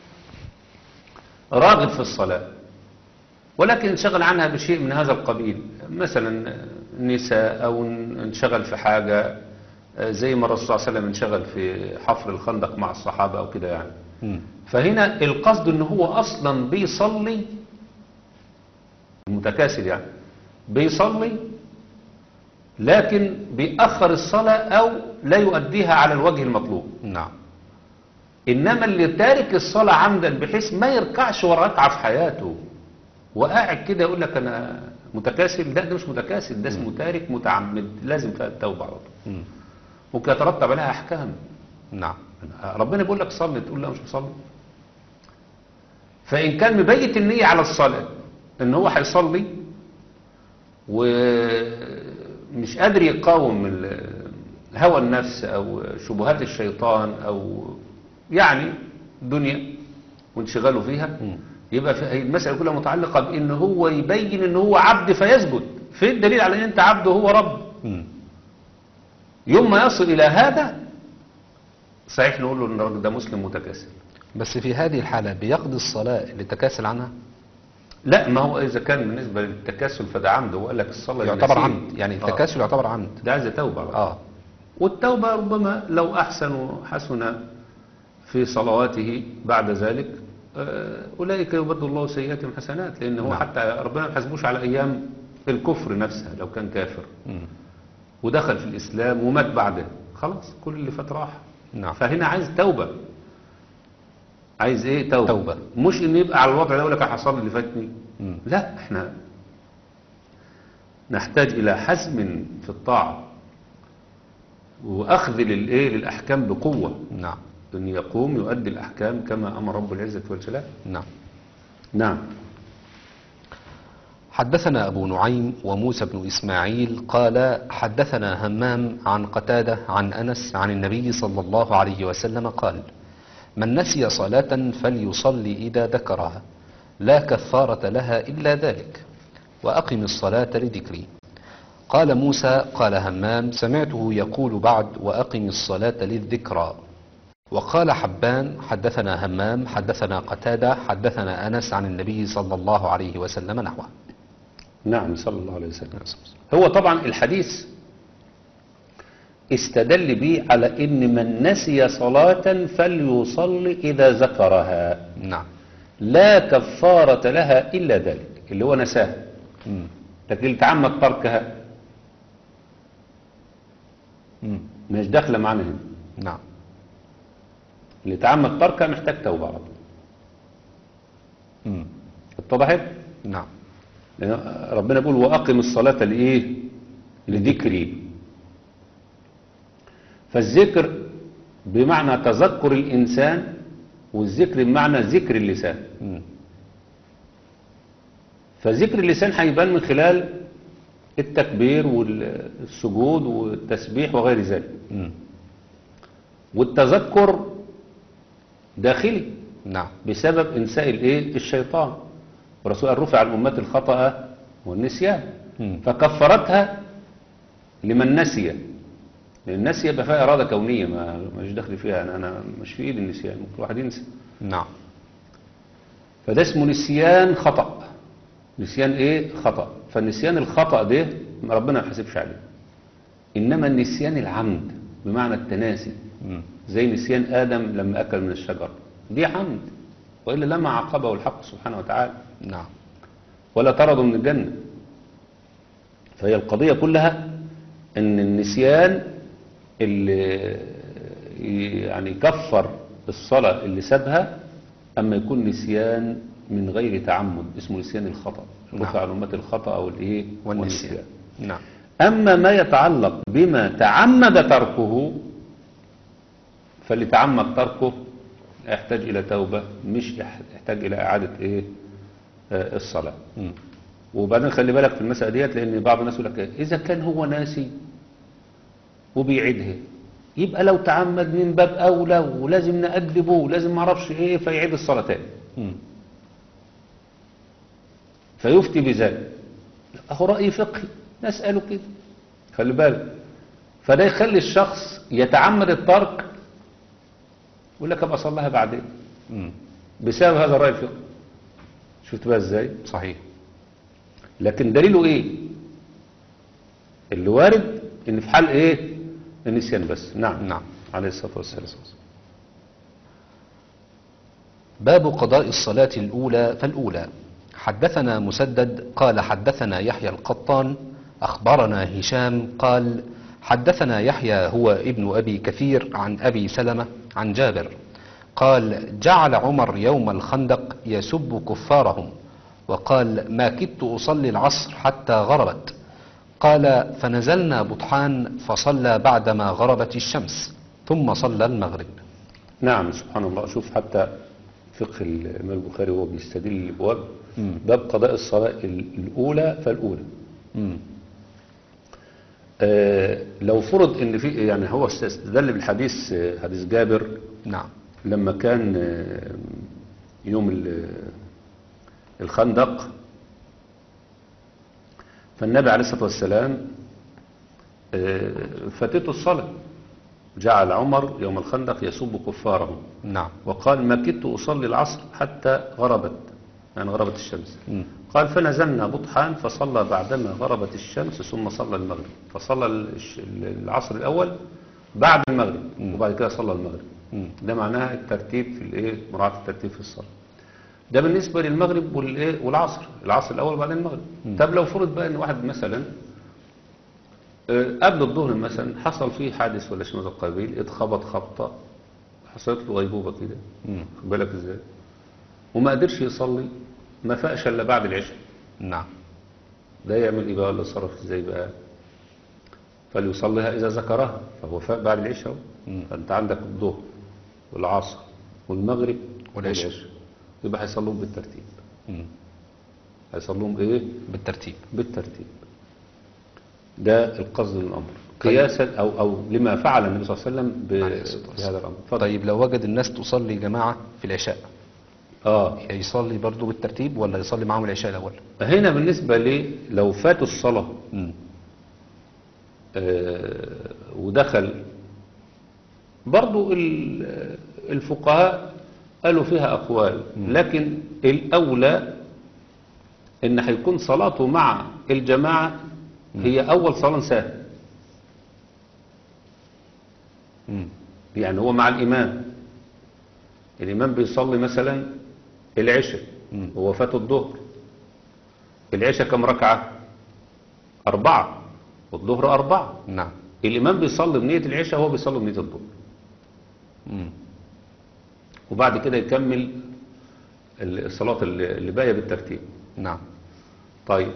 Speaker 4: راغب في الصلاة ولكن انشغل عنها بشيء من هذا القبيل مثلا نساء أو انشغل في حاجة زي ما الرسول صلى الله عليه وسلم انشغل في حفر الخندق مع الصحابة أو كده يعني
Speaker 3: مم.
Speaker 4: فهنا القصد ان هو اصلا بيصلي المتكاسل يعني بيصلي لكن بيأخر الصلاة او لا يؤديها على الوجه المطلوب
Speaker 3: نعم
Speaker 4: انما اللي تارك الصلاة عمدا بحيث ما يركعش ورا ركعة في حياته وقاعد كده يقول لك انا متكاسل لا ده مش متكاسل ده اسمه تارك متعمد لازم فيها التوبة على طول
Speaker 3: مم.
Speaker 4: ممكن يترتب عليها احكام
Speaker 3: نعم
Speaker 4: ربنا بيقول لك صلي تقول لا مش بصلي فإن كان مبيت النية على الصلاة إن هو هيصلي ومش قادر يقاوم ال- هوى النفس أو شبهات الشيطان أو يعني دنيا وانشغاله فيها
Speaker 3: مم.
Speaker 4: يبقى في- هي المسألة كلها متعلقة بإن هو يبين إن هو عبد فيسجد فين الدليل على إن أنت عبد وهو رب
Speaker 3: مم.
Speaker 4: يوم ما يصل إلى هذا صحيح نقول له إن الراجل ده مسلم متكاسل
Speaker 3: بس في هذه الحالة بيقضي الصلاة اللي تكاسل عنها
Speaker 4: لا ما هو إذا كان بالنسبة للتكاسل فده عمد وقال لك الصلاة
Speaker 3: يعتبر
Speaker 4: النسيم.
Speaker 3: عمد يعني
Speaker 4: آه.
Speaker 3: التكاسل يعتبر عمد
Speaker 4: ده عايز توبة بقى.
Speaker 3: اه
Speaker 4: والتوبة ربما لو أحسن حسن في صلواته بعد ذلك آه، أولئك يبدل الله سيئاتهم حسنات لأن هو
Speaker 3: نعم.
Speaker 4: حتى ربنا ما حسبوش على أيام الكفر نفسها لو كان كافر
Speaker 3: مم.
Speaker 4: ودخل في الإسلام ومات بعده خلاص كل اللي فات راح
Speaker 3: نعم
Speaker 4: فهنا عايز توبة عايز ايه توبة,
Speaker 3: توبة.
Speaker 4: مش ان يبقى على الوضع ده يقول لك حصل اللي فاتني
Speaker 3: مم.
Speaker 4: لا احنا نحتاج الى حزم في الطاعة واخذ للايه للاحكام بقوة
Speaker 3: نعم
Speaker 4: ان يقوم يؤدي الاحكام كما امر رب العزة والجلال
Speaker 3: نعم
Speaker 4: نعم
Speaker 3: حدثنا أبو نعيم وموسى بن إسماعيل قال حدثنا همام عن قتادة عن أنس عن النبي صلى الله عليه وسلم قال من نسي صلاة فليصلي إذا ذكرها لا كفارة لها إلا ذلك وأقم الصلاة لذكري قال موسى قال همام سمعته يقول بعد وأقم الصلاة للذكرى وقال حبان حدثنا همام حدثنا قتادة حدثنا أنس عن النبي صلى الله عليه وسلم نحوه
Speaker 4: نعم صلى الله عليه وسلم هو طبعا الحديث استدل به على ان من نسي صلاة فليصلي اذا ذكرها
Speaker 3: نعم
Speaker 4: لا كفارة لها الا ذلك اللي هو نساها
Speaker 3: مم.
Speaker 4: لكن اللي تعمد تركها
Speaker 3: مم.
Speaker 4: مش داخله معانا هنا
Speaker 3: نعم
Speaker 4: اللي تعمد تركها محتاج توبه على طول
Speaker 3: مم.
Speaker 4: اتضحت
Speaker 3: نعم
Speaker 4: لأن ربنا يقول واقم الصلاه لايه لذكري فالذكر بمعنى تذكر الانسان والذكر بمعنى ذكر اللسان
Speaker 3: مم.
Speaker 4: فذكر اللسان هيبان من خلال التكبير والسجود والتسبيح وغير ذلك
Speaker 3: مم.
Speaker 4: والتذكر داخلي
Speaker 3: نعم
Speaker 4: بسبب انساء الايه الشيطان الرسول قال رفع عن امتي الخطا والنسيان
Speaker 3: مم.
Speaker 4: فكفرتها لمن نسي لان النسي يبقى فيها اراده كونيه ما مش داخل فيها انا انا مش في ايدي النسيان ممكن الواحد ينسى
Speaker 3: نعم
Speaker 4: فده اسمه نسيان خطا نسيان ايه خطا فالنسيان الخطا ده ربنا ما يحاسبش عليه انما النسيان العمد بمعنى التناسي
Speaker 3: مم.
Speaker 4: زي نسيان آدم لما أكل من الشجر دي حمد وإلا لما عاقبه الحق سبحانه وتعالى
Speaker 3: نعم
Speaker 4: ولا طرده من الجنة فهي القضية كلها أن النسيان اللي يعني كفر الصلاة اللي سابها أما يكون نسيان من غير تعمد اسمه نسيان الخطأ
Speaker 3: نعم.
Speaker 4: رفع عن أمة الخطأ أو الإيه
Speaker 3: والنسيان نعم
Speaker 4: أما ما يتعلق بما تعمد تركه فاللي تعمد تركه يحتاج إلى توبة مش يح- يحتاج إلى إعادة إيه آه، الصلاة
Speaker 3: مم.
Speaker 4: وبعدين خلي بالك في المسألة ديت لأن بعض الناس يقول لك إيه، إذا كان هو ناسي وبيعيدها يبقى لو تعمد من باب أولى ولازم نأدبه ولازم معرفش إيه فيعيد الصلاة تاني
Speaker 3: مم.
Speaker 4: فيفتي بذلك أهو رأي فقهي نسأله كده خلي بالك فده يخلي الشخص يتعمد الترك يقول لك ابقى اصليها بعدين
Speaker 3: مم.
Speaker 4: بسبب هذا الرأي الفقهي شفت بقى ازاي
Speaker 3: صحيح
Speaker 4: لكن دليله ايه اللي وارد ان في حال ايه النسيان بس نعم
Speaker 3: نعم.
Speaker 4: عليه الصلاة والسلام
Speaker 3: باب قضاء الصلاة الأولى فالأولى حدثنا مسدد قال حدثنا يحيى القطان أخبرنا هشام قال حدثنا يحيى هو ابن أبي كثير عن أبي سلمة عن جابر قال جعل عمر يوم الخندق يسب كفارهم وقال ما كدت أصلي العصر حتى غربت قال فنزلنا بطحان فصلى بعدما غربت الشمس ثم صلى المغرب
Speaker 4: نعم سبحان الله شوف حتى فقه الإمام البخاري وهو بيستدل الابواب
Speaker 3: مم.
Speaker 4: باب قضاء الصلاة ال- الأولى فالأولى
Speaker 3: مم.
Speaker 4: آه لو فرض ان في يعني هو استدل بالحديث آه، حديث جابر
Speaker 3: نعم
Speaker 4: لما كان آه، يوم ال- الخندق فالنبي عليه الصلاة والسلام آه، فاتته الصلاة جعل عمر يوم الخندق يسب كفارهم
Speaker 3: نعم
Speaker 4: وقال ما كدت أصلي العصر حتى غربت يعني غربت الشمس
Speaker 3: مم.
Speaker 4: قال فنزلنا بطحان فصلى بعدما غربت الشمس ثم صلى المغرب فصلى الش- العصر الأول بعد المغرب وبعد كده صلى المغرب
Speaker 3: مم.
Speaker 4: ده معناها الترتيب في الايه مراعاة الترتيب في الصلاة ده بالنسبة للمغرب والايه والعصر العصر الأول وبعدين المغرب طب لو فرض بقى ان واحد مثلا آه، قبل الظهر مثلا حصل فيه حادث ولا شيء من هذا القبيل اتخبط خبطة حصلت له غيبوبة كده
Speaker 3: مم.
Speaker 4: خد بالك ازاي وما قدرش يصلي ما فاقش الا بعد العشاء
Speaker 3: نعم
Speaker 4: ده يعمل ايه بقى ولا يتصرف ازاي بقى فليصليها اذا ذكرها فهو فاق بعد العشاء أهو.
Speaker 3: مم.
Speaker 4: فانت عندك الظهر والعصر والمغرب
Speaker 3: والعشاء.
Speaker 4: يبقى هيصلوهم بالترتيب
Speaker 3: مم.
Speaker 4: هيصلوهم ايه
Speaker 3: بالترتيب
Speaker 4: بالترتيب ده القصد من الامر قياسا او او لما فعل النبي صلى الله عليه وسلم ب-
Speaker 3: عليه الصلاة والسلام.
Speaker 4: بهذا الامر اتفضل.
Speaker 3: طيب لو وجد الناس تصلي جماعة في العشاء
Speaker 4: اه
Speaker 3: يصلي برضو بالترتيب ولا يصلي معاهم العشاء الأول
Speaker 4: هنا بالنسبه لي لو فاتوا الصلاه
Speaker 3: مم.
Speaker 4: آه، ودخل برضو ال- الفقهاء قالوا فيها أقوال لكن الأولى إن هيكون صلاته مع الجماعة هي أول صلاة سهل
Speaker 3: مم.
Speaker 4: يعني هو مع الإمام الإمام بيصلي مثلا العشاء
Speaker 3: مم.
Speaker 4: هو فات الظهر العشاء كم ركعة أربعة والظهر أربعة
Speaker 3: نعم
Speaker 4: الإمام بيصلي بنية العشاء هو بيصلي بنية الظهر
Speaker 3: مم.
Speaker 4: وبعد كده يكمل الصلاة اللي اللي باقية بالترتيب
Speaker 3: نعم
Speaker 4: طيب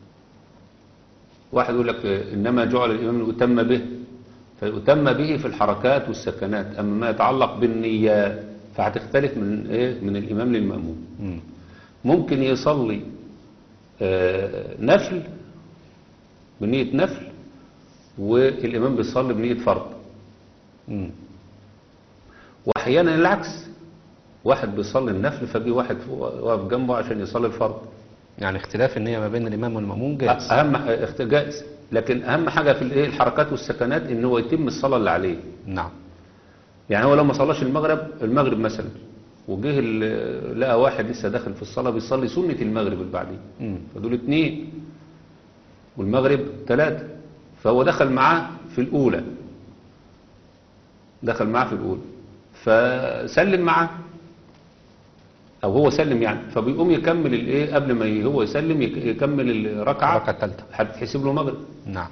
Speaker 4: واحد يقول لك إنما جعل الإمام ليؤتم به فيؤتم به في الحركات والسكنات أما ما يتعلق بالنيات فهتختلف من إيه من الإمام للمأموم
Speaker 3: مم.
Speaker 4: ممكن يصلي آه، نفل بنية نفل والإمام بيصلي بنية فرض
Speaker 3: مم.
Speaker 4: وأحيانا العكس واحد بيصلي النفل فجي واحد فوق- واقف جنبه عشان يصلي الفرض
Speaker 3: يعني اختلاف النية ما بين الإمام والمأموم جائز
Speaker 4: أهم ح- اخت- جائز لكن أهم حاجة في الإيه الحركات والسكنات إن هو يتم الصلاة اللي عليه
Speaker 3: نعم
Speaker 4: يعني هو لو ما صلاش المغرب المغرب مثلا وجه ال- لقى واحد لسه داخل في الصلاة بيصلي سنة المغرب اللي بعديه
Speaker 3: مم.
Speaker 4: فدول اتنين والمغرب ثلاثة فهو دخل معاه في الأولى دخل معاه في الأولى فسلم معاه أو هو سلم يعني فبيقوم يكمل الإيه قبل ما ي- هو يسلم يك- يكمل الركعة
Speaker 3: الركعة الثالثة
Speaker 4: هتتحسب له مغرب
Speaker 3: نعم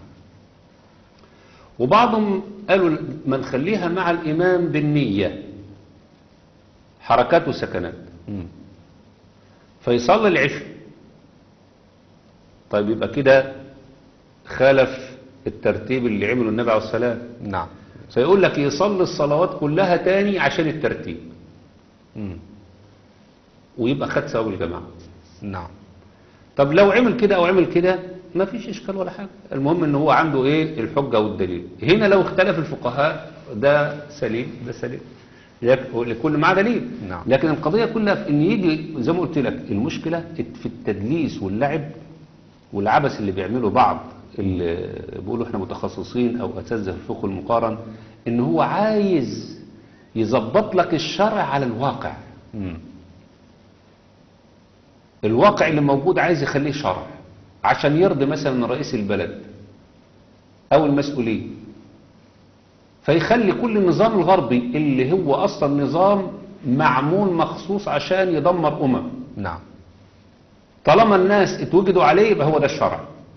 Speaker 4: وبعضهم قالوا ما نخليها مع الإمام بالنية حركات وسكنات
Speaker 3: مم.
Speaker 4: فيصلي العشاء طيب يبقى كده خالف الترتيب اللي عمله النبي عليه الصلاة
Speaker 3: نعم
Speaker 4: فيقول لك يصلي الصلوات كلها تاني عشان الترتيب
Speaker 3: مم.
Speaker 4: ويبقى خد ثواب الجماعة
Speaker 3: نعم
Speaker 4: طب لو عمل كده او عمل كده ما فيش اشكال ولا حاجة المهم ان هو عنده ايه الحجة والدليل هنا لو اختلف الفقهاء ده سليم ده سليم لك- لكل معاه دليل
Speaker 3: نعم.
Speaker 4: لكن القضية كلها في ان يجي زي ما قلت لك المشكلة في التدليس واللعب والعبث اللي بيعمله بعض اللي بيقولوا احنا متخصصين او اساتذه في الفقه المقارن ان هو عايز يظبط لك الشرع على الواقع
Speaker 3: مم.
Speaker 4: الواقع اللي موجود عايز يخليه شرع عشان يرضي مثلا رئيس البلد او المسؤولين فيخلي كل النظام الغربي اللي هو اصلا نظام معمول مخصوص عشان يدمر امم
Speaker 3: نعم
Speaker 4: طالما الناس اتوجدوا عليه يبقى هو ده الشرع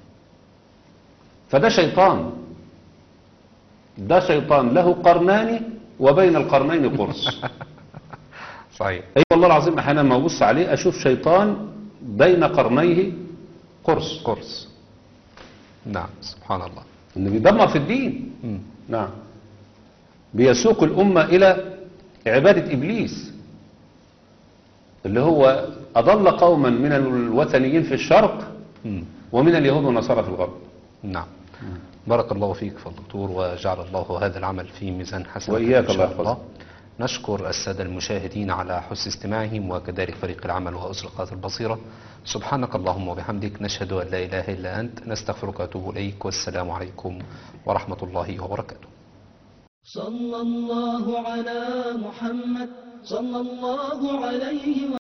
Speaker 4: فده شيطان ده شيطان له قرنان وبين القرنين قرص
Speaker 3: صحيح
Speaker 4: اي والله العظيم احيانا ما ابص عليه اشوف شيطان بين قرنيه قرص
Speaker 3: قرص نعم سبحان الله
Speaker 4: انه بيدمر في الدين
Speaker 3: مم.
Speaker 4: نعم بيسوق الامه الى عباده ابليس اللي هو اضل قوما من الوثنيين في الشرق
Speaker 3: مم.
Speaker 4: ومن اليهود والنصارى في الغرب
Speaker 3: نعم بارك الله فيك فضل الدكتور وجعل الله هذا العمل في ميزان حسناتك
Speaker 4: وإياك
Speaker 3: إن شاء
Speaker 4: الله يحفظك.
Speaker 3: نشكر السادة المشاهدين على حسن استماعهم وكذلك فريق العمل وأسرقات البصيرة سبحانك اللهم وبحمدك نشهد أن لا إله إلا أنت نستغفرك وأتوب إليك والسلام عليكم ورحمة الله وبركاته
Speaker 2: صلى الله على محمد صلى الله عليه